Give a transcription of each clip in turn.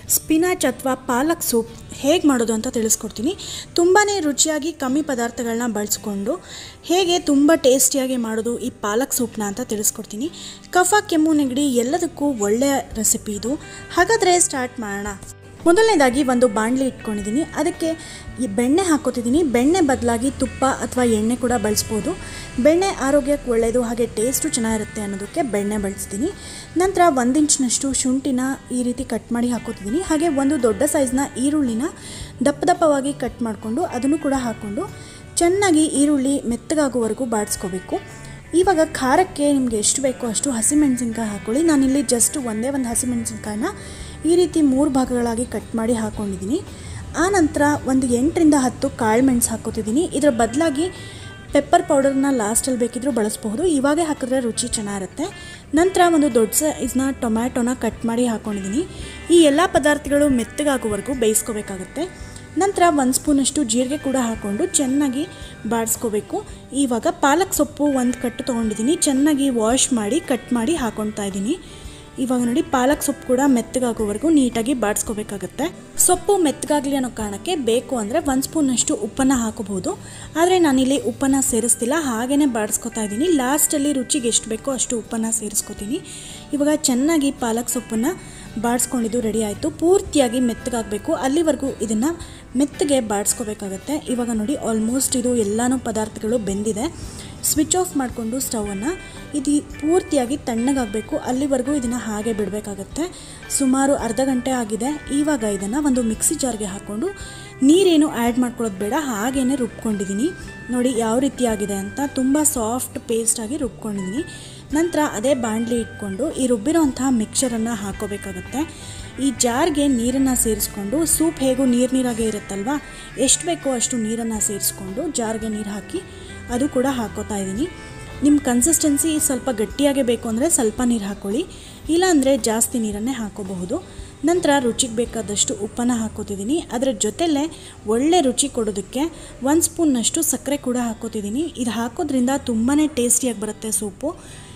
spinach ಅಥವಾ ಪಾಲಕ್ soup ಹೇಗೆ ಮಾಡೋದು ಅಂತ ತಿಳಿಸ್ಕೊಡ್ತೀನಿ ತುಂಬಾ ರುಚಿಯಾಗಿ ಕಮ್ಮಿ ಪದಾರ್ಥಗಳನ್ನ ಬಳಸ್ಕೊಂಡು ಹೇಗೆ ತುಂಬ ಟೇಸ್ಟಿಯಾಗಿ ಮಾಡೋದು ಈ ಪಾಲಕ್ ಸೂಪ್ನ ಅಂತ ತಿಳಿಸ್ಕೊಡ್ತೀನಿ ಕಫ ಕೆಮ್ಮು ನೆಗಡಿ ಎಲ್ಲದಕ್ಕೂ ಒಳ್ಳೆಯ ರೆಸಿಪಿ ಇದು ಹಾಗಾದರೆ ಸ್ಟಾರ್ಟ್ ಮಾಡೋಣ ಮೊದಲನೇದಾಗಿ ಒಂದು ಬಾಣಲಿ ಇಟ್ಕೊಂಡಿದ್ದೀನಿ ಅದಕ್ಕೆ ಈ ಬೆಣ್ಣೆ ಹಾಕೋತಿದ್ದೀನಿ ಬೆಣ್ಣೆ ಬದಲಾಗಿ ತುಪ್ಪ ಅಥವಾ ಎಣ್ಣೆ ಕೂಡ ಬಳಸ್ಬೋದು ಬೆಣ್ಣೆ ಆರೋಗ್ಯಕ್ಕೆ ಒಳ್ಳೆಯದು ಹಾಗೆ ಟೇಸ್ಟು ಚೆನ್ನಾಗಿರುತ್ತೆ ಅನ್ನೋದಕ್ಕೆ ಬೆಣ್ಣೆ ಬಳಸ್ತೀನಿ ನಂತರ ಒಂದು ಇಂಚ್ನಷ್ಟು ಶುಂಠಿನ ಈ ರೀತಿ ಕಟ್ ಮಾಡಿ ಹಾಕೋತಿದ್ದೀನಿ ಹಾಗೆ ಒಂದು ದೊಡ್ಡ ಸೈಜ್ನ ಈರುಳ್ಳಿನ ದಪ್ಪ ದಪ್ಪವಾಗಿ ಕಟ್ ಮಾಡಿಕೊಂಡು ಅದನ್ನು ಕೂಡ ಹಾಕ್ಕೊಂಡು ಚೆನ್ನಾಗಿ ಈರುಳ್ಳಿ ಮೆತ್ತಗಾಗುವವರೆಗೂ ಬಾಡಿಸ್ಕೋಬೇಕು ಇವಾಗ ಖಾರಕ್ಕೆ ನಿಮಗೆ ಎಷ್ಟು ಬೇಕೋ ಅಷ್ಟು ಹಸಿಮೆಣಸಿನ್ಕಾಯಿ ಹಾಕ್ಕೊಳ್ಳಿ ನಾನಿಲ್ಲಿ ಜಸ್ಟ್ ಒಂದೇ ಒಂದು ಹಸಿಮೆಣಸಿನ್ಕಾಯಿನ ಈ ರೀತಿ ಮೂರು ಭಾಗಗಳಾಗಿ ಕಟ್ ಮಾಡಿ ಹಾಕ್ಕೊಂಡಿದ್ದೀನಿ ಆ ನಂತರ ಒಂದು ಎಂಟರಿಂದ ಹತ್ತು ಕಾಳು ಮೆಣಸು ಹಾಕೋತಿದ್ದೀನಿ ಇದರ ಬದಲಾಗಿ ಪೆಪ್ಪರ್ ಪೌಡರ್ನ ಲಾಸ್ಟಲ್ಲಿ ಬೇಕಿದ್ರೂ ಬಳಸ್ಬಹುದು ಇವಾಗೇ ಹಾಕಿದ್ರೆ ರುಚಿ ಚೆನ್ನಾಗಿರುತ್ತೆ ನಂತರ ಒಂದು ದೊಡ್ಡ ಸೈಜ್ನ ಟೊಮ್ಯಾಟೊನ ಕಟ್ ಮಾಡಿ ಹಾಕ್ಕೊಂಡಿದ್ದೀನಿ ಈ ಎಲ್ಲ ಪದಾರ್ಥಗಳು ಮೆತ್ತಗಾಗುವವರೆಗೂ ಬೇಯಿಸ್ಕೋಬೇಕಾಗುತ್ತೆ ನಂತರ ಒಂದು ಸ್ಪೂನಷ್ಟು ಜೀರಿಗೆ ಕೂಡ ಹಾಕ್ಕೊಂಡು ಚೆನ್ನಾಗಿ ಬಾಡಿಸ್ಕೋಬೇಕು ಇವಾಗ ಪಾಲಕ್ ಸೊಪ್ಪು ಒಂದು ಕಟ್ಟು ತೊಗೊಂಡಿದ್ದೀನಿ ಚೆನ್ನಾಗಿ ವಾಶ್ ಮಾಡಿ ಕಟ್ ಮಾಡಿ ಹಾಕೊಳ್ತಾ ಇದ್ದೀನಿ ಇವಾಗ ನೋಡಿ ಪಾಲಕ್ ಸೊಪ್ಪು ಕೂಡ ಮೆತ್ತಗಾಗೋವರೆಗೂ ನೀಟಾಗಿ ಬಾಡಿಸ್ಕೋಬೇಕಾಗತ್ತೆ ಸೊಪ್ಪು ಮೆತ್ತಗಾಗಲಿ ಅನ್ನೋ ಕಾರಣಕ್ಕೆ ಬೇಕು ಅಂದರೆ ಒಂದು ಸ್ಪೂನಷ್ಟು ಉಪ್ಪನ್ನು ಹಾಕೋಬಹುದು ಆದರೆ ನಾನಿಲ್ಲಿ ಉಪ್ಪನ್ನು ಸೇರಿಸ್ತಿಲ್ಲ ಹಾಗೇ ಬಾಡಿಸ್ಕೊತಾ ಇದ್ದೀನಿ ಲಾಸ್ಟಲ್ಲಿ ರುಚಿಗೆ ಎಷ್ಟು ಬೇಕೋ ಅಷ್ಟು ಉಪ್ಪನ್ನು ಸೇರಿಸ್ಕೊತೀನಿ ಇವಾಗ ಚೆನ್ನಾಗಿ ಪಾಲಕ್ ಸೊಪ್ಪನ್ನು ಬಾಡಿಸ್ಕೊಂಡಿದ್ದು ರೆಡಿ ಆಯಿತು ಪೂರ್ತಿಯಾಗಿ ಮೆತ್ತಗಾಗಬೇಕು ಅಲ್ಲಿವರೆಗೂ ಇದನ್ನು ಮೆತ್ತಗೆ ಬಾಡಿಸ್ಕೋಬೇಕಾಗತ್ತೆ ಇವಾಗ ನೋಡಿ ಆಲ್ಮೋಸ್ಟ್ ಇದು ಎಲ್ಲನೂ ಪದಾರ್ಥಗಳು ಬೆಂದಿದೆ ಸ್ವಿಚ್ ಆಫ್ ಮಾಡಿಕೊಂಡು ಸ್ಟವನ್ನು ಇದು ಪೂರ್ತಿಯಾಗಿ ತಣ್ಣಗಾಗಬೇಕು ಅಲ್ಲಿವರೆಗೂ ಇದನ್ನು ಹಾಗೆ ಬಿಡಬೇಕಾಗತ್ತೆ ಸುಮಾರು ಅರ್ಧ ಗಂಟೆ ಆಗಿದೆ ಇವಾಗ ಇದನ್ನು ಒಂದು ಮಿಕ್ಸಿ ಜಾರ್ಗೆ ಹಾಕ್ಕೊಂಡು ನೀರೇನು ಆ್ಯಡ್ ಮಾಡ್ಕೊಳ್ಳೋದು ಬೇಡ ಹಾಗೇ ರುಬ್ಕೊಂಡಿದ್ದೀನಿ ನೋಡಿ ಯಾವ ರೀತಿ ಆಗಿದೆ ಅಂತ ತುಂಬ ಸಾಫ್ಟ್ ಪೇಸ್ಟಾಗಿ ರುಬ್ಕೊಂಡಿದ್ದೀನಿ ನಂತರ ಅದೇ ಬಾಣಲಿ ಇಟ್ಕೊಂಡು ಈ ರುಬ್ಬಿರೋಂತಹ ಮಿಕ್ಸರನ್ನು ಹಾಕೋಬೇಕಾಗತ್ತೆ ಈ ಜಾರ್ಗೆ ನೀರನ್ನು ಸೇರಿಸ್ಕೊಂಡು ಸೂಪ್ ಹೇಗೂ ನೀರು ನೀರಾಗೆ ಇರುತ್ತಲ್ವ ಎಷ್ಟು ಬೇಕೋ ಅಷ್ಟು ನೀರನ್ನು ಸೇರಿಸ್ಕೊಂಡು ಜಾರ್ಗೆ ನೀರು ಹಾಕಿ ಅದು ಕೂಡ ಹಾಕೋತಾ ಇದ್ದೀನಿ ನಿಮ್ಮ ಕನ್ಸಿಸ್ಟೆನ್ಸಿ ಸ್ವಲ್ಪ ಗಟ್ಟಿಯಾಗೇ ಬೇಕು ಅಂದರೆ ಸ್ವಲ್ಪ ನೀರು ಹಾಕ್ಕೊಳ್ಳಿ ಇಲ್ಲಾಂದರೆ ಜಾಸ್ತಿ ನೀರನ್ನೇ ಹಾಕೋಬಹುದು ನಂತರ ರುಚಿಗೆ ಬೇಕಾದಷ್ಟು ಉಪ್ಪನ್ನು ಹಾಕೋತಿದ್ದೀನಿ ಅದರ ಜೊತೆಲೇ ಒಳ್ಳೆ ರುಚಿ ಕೊಡೋದಕ್ಕೆ ಒಂದು ಸ್ಪೂನ್ನಷ್ಟು ಸಕ್ಕರೆ ಕೂಡ ಹಾಕೋತಿದ್ದೀನಿ ಇದು ಹಾಕೋದ್ರಿಂದ ತುಂಬಾ ಟೇಸ್ಟಿಯಾಗಿ ಬರುತ್ತೆ ಸೂಪು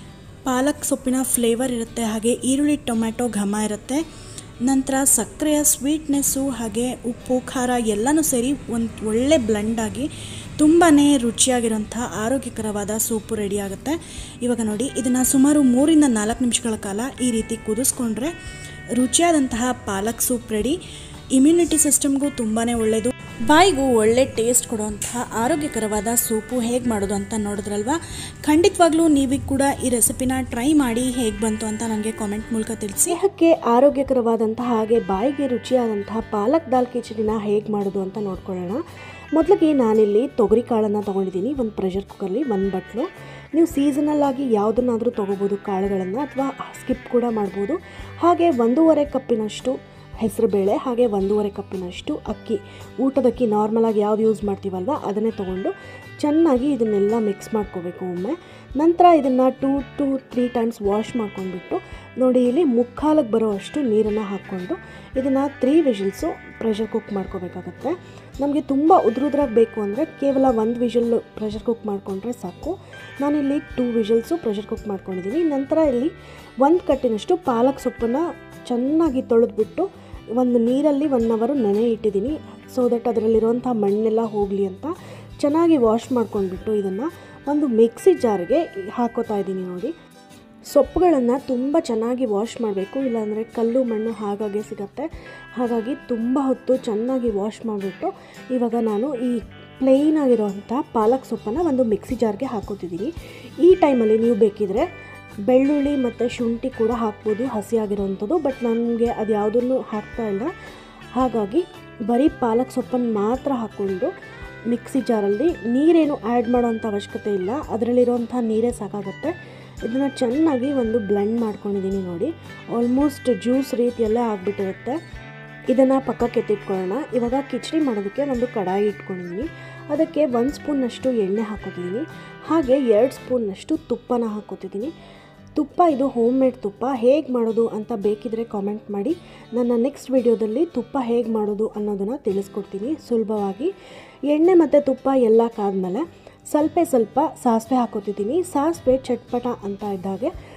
ಪಾಲಕ್ ಸೊಪ್ಪಿನ ಫ್ಲೇವರ್ ಇರುತ್ತೆ ಹಾಗೆ ಈರುಳ್ಳಿ ಟೊಮ್ಯಾಟೊ ಘಮ ಇರುತ್ತೆ ನಂತರ ಸಕ್ಕರೆಯ ಸ್ವೀಟ್ನೆಸ್ಸು ಹಾಗೆ ಉಪ್ಪು ಖಾರ ಎಲ್ಲನೂ ಸೇರಿ ಒಂದು ಒಳ್ಳೆ ಬ್ಲೆಂಡಾಗಿ ತುಂಬಾ ರುಚಿಯಾಗಿರೋಂಥ ಆರೋಗ್ಯಕರವಾದ ಸೂಪು ರೆಡಿ ಆಗುತ್ತೆ ಇವಾಗ ನೋಡಿ ಇದನ್ನು ಸುಮಾರು ಮೂರಿಂದ ನಾಲ್ಕು ನಿಮಿಷಗಳ ಕಾಲ ಈ ರೀತಿ ಕುದಿಸ್ಕೊಂಡ್ರೆ ರುಚಿಯಾದಂತಹ ಪಾಲಕ್ ಸೂಪ್ ರೆಡಿ ಇಮ್ಯುನಿಟಿ ಸಿಸ್ಟಮ್ಗೂ ತುಂಬಾ ಒಳ್ಳೆಯದು ಬಾಯಿಗೂ ಒಳ್ಳೆ ಟೇಸ್ಟ್ ಕೊಡುವಂತಹ ಆರೋಗ್ಯಕರವಾದ ಸೂಪು ಹೇಗೆ ಮಾಡೋದು ಅಂತ ನೋಡಿದ್ರಲ್ವಾ ಖಂಡಿತವಾಗ್ಲೂ ನೀವು ಕೂಡ ಈ ರೆಸಿಪಿನ ಟ್ರೈ ಮಾಡಿ ಹೇಗೆ ಬಂತು ಅಂತ ನನಗೆ ಕಾಮೆಂಟ್ ಮೂಲಕ ತಿಳಿಸಿ ದೇಹಕ್ಕೆ ಆರೋಗ್ಯಕರವಾದಂತಹ ಹಾಗೆ ಬಾಯಿಗೆ ರುಚಿಯಾದಂತಹ ಪಾಲಕ್ ದಾಲ್ ಕಿಚಡಿನ ಹೇಗೆ ಮಾಡೋದು ಅಂತ ನೋಡ್ಕೊಳ್ಳೋಣ ಮೊದಲಿಗೆ ನಾನಿಲ್ಲಿ ತೊಗರಿ ಕಾಳನ್ನು ತೊಗೊಂಡಿದ್ದೀನಿ ಒಂದು ಪ್ರೆಷರ್ ಕುಕ್ಕರ್ಲಿ ಒಂದು ಬಟ್ಲು ನೀವು ಸೀಸನಲ್ ಆಗಿ ಯಾವುದನ್ನಾದರೂ ತೊಗೋಬೋದು ಕಾಳುಗಳನ್ನು ಅಥವಾ ಸ್ಕಿಪ್ ಕೂಡ ಮಾಡ್ಬೋದು ಹಾಗೆ ಒಂದೂವರೆ ಕಪ್ಪಿನಷ್ಟು ಹೆಸರುಬೇಳೆ ಹಾಗೆ ಒಂದೂವರೆ ಕಪ್ಪಿನಷ್ಟು ಅಕ್ಕಿ ಊಟದಕ್ಕಿ ನಾರ್ಮಲಾಗಿ ಯಾವ್ದು ಯೂಸ್ ಮಾಡ್ತೀವಲ್ವ ಅದನ್ನೇ ತೊಗೊಂಡು ಚೆನ್ನಾಗಿ ಇದನ್ನೆಲ್ಲ ಮಿಕ್ಸ್ ಮಾಡ್ಕೋಬೇಕು ಒಮ್ಮೆ ನಂತರ ಇದನ್ನು two to three times wash ಮಾಡ್ಕೊಂಡ್ಬಿಟ್ಟು ನೋಡಿ ಇಲ್ಲಿ ಮುಕ್ಕಾಲಕ್ಕೆ ಬರೋ ಅಷ್ಟು ನೀರನ್ನು ಹಾಕ್ಕೊಂಡು ಇದನ್ನು ತ್ರೀ ವಿಷಲ್ಸು ಪ್ರೆಷರ್ ಕುಕ್ ಮಾಡ್ಕೋಬೇಕಾಗತ್ತೆ ನಮಗೆ ತುಂಬ ಉದ್ರುದ್ರಾಗಿ ಬೇಕು ಅಂದರೆ ಕೇವಲ ಒಂದು ವಿಷಲ್ ಪ್ರೆಷರ್ ಕುಕ್ ಮಾಡಿಕೊಂಡ್ರೆ ಸಾಕು ನಾನಿಲ್ಲಿ ಟೂ ವಿಷಲ್ಸು ಪ್ರೆಷರ್ ಕುಕ್ ಮಾಡ್ಕೊಂಡಿದ್ದೀನಿ ನಂತರ ಇಲ್ಲಿ ಒಂದು ಕಟ್ಟಿನಷ್ಟು ಪಾಲಕ್ ಸೊಪ್ಪನ್ನು ಚೆನ್ನಾಗಿ ತೊಳೆದ್ಬಿಟ್ಟು ಒಂದು ನೀರಲ್ಲಿ ಒನ್ ಅವರು ನೆನೆ ಇಟ್ಟಿದ್ದೀನಿ ಸೊ ದಟ್ ಅದರಲ್ಲಿರುವಂಥ ಮಣ್ಣೆಲ್ಲ ಹೋಗಲಿ ಅಂತ ಚೆನ್ನಾಗಿ ವಾಶ್ ಮಾಡ್ಕೊಂಡ್ಬಿಟ್ಟು ಇದನ್ನು ಒಂದು ಮಿಕ್ಸಿ ಜಾರ್ಗೆ ಹಾಕೋತಾ ಇದ್ದೀನಿ ನೋಡಿ ಸೊಪ್ಪುಗಳನ್ನು ತುಂಬ ಚೆನ್ನಾಗಿ ವಾಶ್ ಮಾಡಬೇಕು ಇಲ್ಲಾಂದರೆ ಕಲ್ಲು ಮಣ್ಣು ಹಾಗಾಗೆ ಸಿಗತ್ತೆ ಹಾಗಾಗಿ ತುಂಬ ಹೊತ್ತು ಚೆನ್ನಾಗಿ ವಾಶ್ ಮಾಡಿಬಿಟ್ಟು ಇವಾಗ ನಾನು ಈ ಪ್ಲೇನ್ ಆಗಿರೋವಂಥ ಪಾಲಕ್ ಸೊಪ್ಪನ್ನು ಒಂದು ಮಿಕ್ಸಿ ಜಾರ್ಗೆ ಹಾಕೋತಿದ್ದೀನಿ ಈ ಟೈಮಲ್ಲಿ ನೀವು ಬೇಕಿದ್ರೆ ಬೆಳ್ಳುಳ್ಳಿ ಮತ್ತು ಶುಂಠಿ ಕೂಡ ಹಾಕ್ಬೋದು ಹಸಿಯಾಗಿರೋವಂಥದ್ದು ಬಟ್ ನನಗೆ ಅದು ಯಾವುದನ್ನು ಹಾಕ್ತಾ ಇಲ್ಲ ಹಾಗಾಗಿ ಬರೀ ಪಾಲಕ್ ಸೊಪ್ಪನ್ನು ಮಾತ್ರ ಹಾಕ್ಕೊಂಡು ಮಿಕ್ಸಿ ಜಾರಲ್ಲಿ ನೀರೇನು ಆ್ಯಡ್ ಮಾಡೋವಂಥ ಅವಶ್ಯಕತೆ ಇಲ್ಲ ಅದರಲ್ಲಿರೋವಂಥ ನೀರೇ ಸಾಕಾಗುತ್ತೆ ಇದನ್ನು ಚೆನ್ನಾಗಿ ಒಂದು ಬ್ಲೆಂಡ್ ಮಾಡ್ಕೊಂಡಿದ್ದೀನಿ ನೋಡಿ ಆಲ್ಮೋಸ್ಟ್ ಜ್ಯೂಸ್ ರೀತಿಯಲ್ಲೇ ಆಗಿಬಿಟ್ಟಿರುತ್ತೆ ಇದನ್ನು ಪಕ್ಕಕ್ಕೆ ಎತ್ತಿಟ್ಕೊಳ್ಳೋಣ ಇವಾಗ ಕಿಚಡಿ ಮಾಡೋದಕ್ಕೆ ಒಂದು ಕಡಾಯಿ ಇಟ್ಕೊಂಡಿದ್ದೀನಿ ಅದಕ್ಕೆ ಒಂದು ಸ್ಪೂನ್ನಷ್ಟು ಎಣ್ಣೆ ಹಾಕೋತಿದ್ದೀನಿ ಹಾಗೆ ಎರಡು ಸ್ಪೂನ್ನಷ್ಟು ತುಪ್ಪನ ಹಾಕೋತಿದ್ದೀನಿ ತುಪ್ಪ ಇದು ಹೋಮ್ ಮೇಡ್ ತುಪ್ಪ ಹೇಗೆ ಮಾಡೋದು ಅಂತ ಬೇಕಿದ್ರೆ ಕಾಮೆಂಟ್ ಮಾಡಿ ನನ್ನ ನೆಕ್ಸ್ಟ್ ವಿಡಿಯೋದಲ್ಲಿ ತುಪ್ಪ ಹೇಗೆ ಮಾಡೋದು ಅನ್ನೋದನ್ನು ತಿಳಿಸ್ಕೊಡ್ತೀನಿ ಸುಲಭವಾಗಿ ಎಣ್ಣೆ ಮತ್ತು ತುಪ್ಪ ಎಲ್ಲ ಕಾದ್ಮೇಲೆ ಸ್ವಲ್ಪ ಸ್ವಲ್ಪ ಸಾಸಿವೆ ಹಾಕೋತಿದ್ದೀನಿ ಸಾಸಿವೆ ಚಟ್ಪಟ ಅಂತ ಇದ್ದಾಗೆ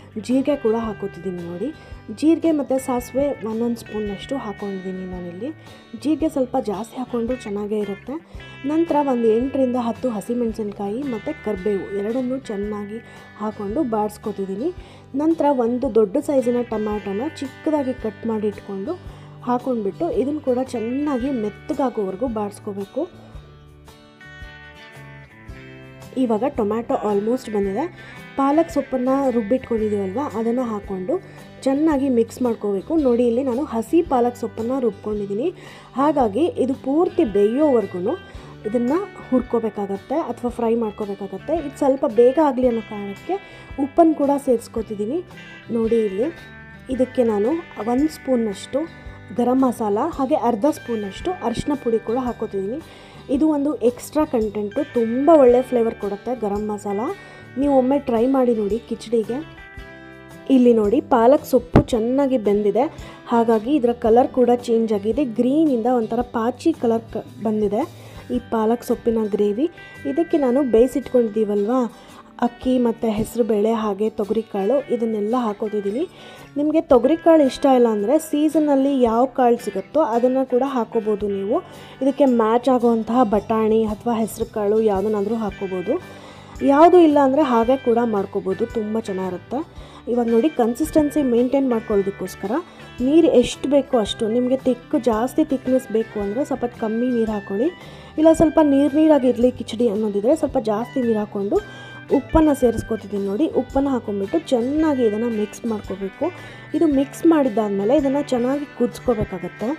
ಜೀರಿಗೆ ಕೂಡ ಹಾಕೋತಿದ್ದೀನಿ ನೋಡಿ ಜೀರಿಗೆ ಮತ್ತು ಸಾಸಿವೆ ಒಂದೊಂದು ಸ್ಪೂನಷ್ಟು ಹಾಕ್ಕೊಂಡಿದ್ದೀನಿ ನಾನಿಲ್ಲಿ ಜೀರಿಗೆ ಸ್ವಲ್ಪ ಜಾಸ್ತಿ ಹಾಕ್ಕೊಂಡ್ರು ಚೆನ್ನಾಗೇ ಇರುತ್ತೆ ನಂತರ ಒಂದು ಎಂಟರಿಂದ ಹತ್ತು ಹಸಿಮೆಣಸಿನ್ಕಾಯಿ ಮತ್ತು ಕರಿಬೇವು ಎರಡನ್ನೂ ಚೆನ್ನಾಗಿ ಹಾಕ್ಕೊಂಡು ಬಾಡಿಸ್ಕೊತಿದ್ದೀನಿ ನಂತರ ಒಂದು ದೊಡ್ಡ ಸೈಜಿನ ಟೊಮ್ಯಾಟೊನ ಚಿಕ್ಕದಾಗಿ ಕಟ್ ಮಾಡಿ ಇಟ್ಕೊಂಡು ಹಾಕೊಂಡ್ಬಿಟ್ಟು ಇದನ್ನು ಕೂಡ ಚೆನ್ನಾಗಿ ಮೆತ್ತಗಾಗೋವರೆಗೂ ಬಾಡಿಸ್ಕೋಬೇಕು ಇವಾಗ ಟೊಮ್ಯಾಟೊ ಆಲ್ಮೋಸ್ಟ್ ಬಂದಿದೆ ಪಾಲಕ್ ಸೊಪ್ಪನ್ನು ರುಬ್ಬಿಟ್ಕೊಂಡಿದ್ದೀವಲ್ವ ಅದನ್ನು ಹಾಕ್ಕೊಂಡು ಚೆನ್ನಾಗಿ ಮಿಕ್ಸ್ ಮಾಡ್ಕೋಬೇಕು ನೋಡಿ ಇಲ್ಲಿ ನಾನು ಹಸಿ ಪಾಲಕ್ ಸೊಪ್ಪನ್ನು ರುಬ್ಕೊಂಡಿದ್ದೀನಿ ಹಾಗಾಗಿ ಇದು ಪೂರ್ತಿ ಬೇಯೋವರೆಗೂ ಇದನ್ನು ಹುರ್ಕೋಬೇಕಾಗತ್ತೆ ಅಥವಾ ಫ್ರೈ ಮಾಡ್ಕೋಬೇಕಾಗತ್ತೆ ಇದು ಸ್ವಲ್ಪ ಬೇಗ ಆಗಲಿ ಅನ್ನೋ ಕಾರಣಕ್ಕೆ ಉಪ್ಪನ್ನು ಕೂಡ ಸೇರಿಸ್ಕೊತಿದ್ದೀನಿ ನೋಡಿ ಇಲ್ಲಿ ಇದಕ್ಕೆ ನಾನು ಒಂದು ಸ್ಪೂನ್ನಷ್ಟು ಗರಂ ಮಸಾಲ ಹಾಗೆ ಅರ್ಧ ಸ್ಪೂನಷ್ಟು ಅರಿಶಿನ ಪುಡಿ ಕೂಡ ಹಾಕೋತಿದ್ದೀನಿ ಇದು ಒಂದು ಎಕ್ಸ್ಟ್ರಾ ಕಂಟೆಂಟು ತುಂಬ ಒಳ್ಳೆ ಫ್ಲೇವರ್ ಕೊಡುತ್ತೆ ಗರಂ ಮಸಾಲ ನೀವು ಒಮ್ಮೆ ಟ್ರೈ ಮಾಡಿ ನೋಡಿ ಕಿಚಡಿಗೆ ಇಲ್ಲಿ ನೋಡಿ ಪಾಲಕ್ ಸೊಪ್ಪು ಚೆನ್ನಾಗಿ ಬೆಂದಿದೆ ಹಾಗಾಗಿ ಇದರ ಕಲರ್ ಕೂಡ ಚೇಂಜ್ ಆಗಿದೆ ಗ್ರೀನಿಂದ ಒಂಥರ ಪಾಚಿ ಕಲರ್ ಕ ಬಂದಿದೆ ಈ ಪಾಲಕ್ ಸೊಪ್ಪಿನ ಗ್ರೇವಿ ಇದಕ್ಕೆ ನಾನು ಬೇಯಿಸಿಟ್ಕೊಂಡಿದ್ದೀವಲ್ವಾ ಅಕ್ಕಿ ಮತ್ತು ಹೆಸರುಬೇಳೆ ಹಾಗೆ ತೊಗರಿಕಾಳು ಇದನ್ನೆಲ್ಲ ಹಾಕೋತಿದ್ದೀನಿ ನಿಮಗೆ ತೊಗರಿಕಾಳು ಇಷ್ಟ ಇಲ್ಲ ಅಂದರೆ ಸೀಸನಲ್ಲಿ ಯಾವ ಕಾಳು ಸಿಗುತ್ತೋ ಅದನ್ನು ಕೂಡ ಹಾಕೋಬೋದು ನೀವು ಇದಕ್ಕೆ ಮ್ಯಾಚ್ ಆಗುವಂತಹ ಬಟಾಣಿ ಅಥವಾ ಹೆಸರು ಕಾಳು ಯಾವುದನ್ನಾದರೂ ಹಾಕೋಬೋದು ಯಾವುದು ಇಲ್ಲ ಅಂದರೆ ಹಾಗೆ ಕೂಡ ಮಾಡ್ಕೋಬೋದು ತುಂಬ ಚೆನ್ನಾಗಿರುತ್ತೆ ಇವಾಗ ನೋಡಿ ಕನ್ಸಿಸ್ಟೆನ್ಸಿ ಮೇಂಟೈನ್ ಮಾಡ್ಕೊಳ್ಳೋದಕ್ಕೋಸ್ಕರ ನೀರು ಎಷ್ಟು ಬೇಕೋ ಅಷ್ಟು ನಿಮಗೆ ತಿಕ್ಕು ಜಾಸ್ತಿ ತಿಕ್ನೆಸ್ ಬೇಕು ಅಂದರೆ ಸ್ವಲ್ಪ ಕಮ್ಮಿ ನೀರು ಹಾಕ್ಕೊಳ್ಳಿ ಇಲ್ಲ ಸ್ವಲ್ಪ ನೀರು ನೀರಾಗಿರಲಿ ಕಿಚಡಿ ಅನ್ನೋದಿದ್ರೆ ಸ್ವಲ್ಪ ಜಾಸ್ತಿ ನೀರು ಹಾಕ್ಕೊಂಡು ಉಪ್ಪನ್ನು ಸೇರಿಸ್ಕೊತಿದ್ದೀನಿ ನೋಡಿ ಉಪ್ಪನ್ನು ಹಾಕೊಂಡ್ಬಿಟ್ಟು ಚೆನ್ನಾಗಿ ಇದನ್ನು ಮಿಕ್ಸ್ ಮಾಡ್ಕೋಬೇಕು ಇದು ಮಿಕ್ಸ್ ಮಾಡಿದ್ದಾದಮೇಲೆ ಇದನ್ನು ಚೆನ್ನಾಗಿ ಕುದಿಸ್ಕೋಬೇಕಾಗತ್ತೆ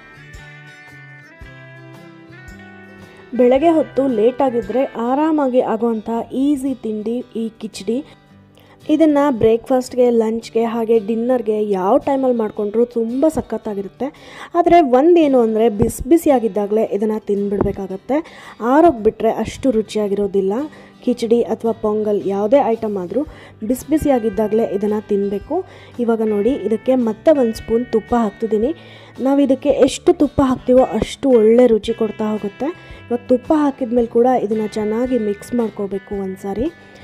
ಬೆಳಗ್ಗೆ ಹೊತ್ತು ಲೇಟಾಗಿದ್ದರೆ ಆರಾಮಾಗಿ ಆಗೋವಂಥ ಈಸಿ ತಿಂಡಿ ಈ ಕಿಚಡಿ ಇದನ್ನು ಬ್ರೇಕ್ಫಾಸ್ಟ್ಗೆ ಲಂಚ್ಗೆ ಹಾಗೆ ಡಿನ್ನರ್ಗೆ ಯಾವ ಟೈಮಲ್ಲಿ ಮಾಡಿಕೊಂಡ್ರೂ ತುಂಬ ಸಖತ್ತಾಗಿರುತ್ತೆ ಆದರೆ ಒಂದೇನು ಅಂದರೆ ಬಿಸಿ ಬಿಸಿಯಾಗಿದ್ದಾಗಲೇ ಇದನ್ನು ತಿಂದ್ಬಿಡ್ಬೇಕಾಗತ್ತೆ ಆರೋಗ್ಬಿಟ್ರೆ ಅಷ್ಟು ರುಚಿಯಾಗಿರೋದಿಲ್ಲ ಕಿಚಡಿ ಅಥವಾ ಪೊಂಗಲ್ ಯಾವುದೇ ಐಟಮ್ ಆದರೂ ಬಿಸಿ ಬಿಸಿಯಾಗಿದ್ದಾಗಲೇ ಇದನ್ನು ತಿನ್ನಬೇಕು ಇವಾಗ ನೋಡಿ ಇದಕ್ಕೆ ಮತ್ತೆ ಒಂದು ಸ್ಪೂನ್ ತುಪ್ಪ ಹಾಕ್ತಿದ್ದೀನಿ ನಾವು ಇದಕ್ಕೆ ಎಷ್ಟು ತುಪ್ಪ ಹಾಕ್ತೀವೋ ಅಷ್ಟು ಒಳ್ಳೆ ರುಚಿ ಕೊಡ್ತಾ ಹೋಗುತ್ತೆ ಇವಾಗ ತುಪ್ಪ ಹಾಕಿದ್ಮೇಲೆ ಕೂಡ ಇದನ್ನು ಚೆನ್ನಾಗಿ ಮಿಕ್ಸ್ ಮಾಡ್ಕೋಬೇಕು ಒಂದು ಸಾರಿ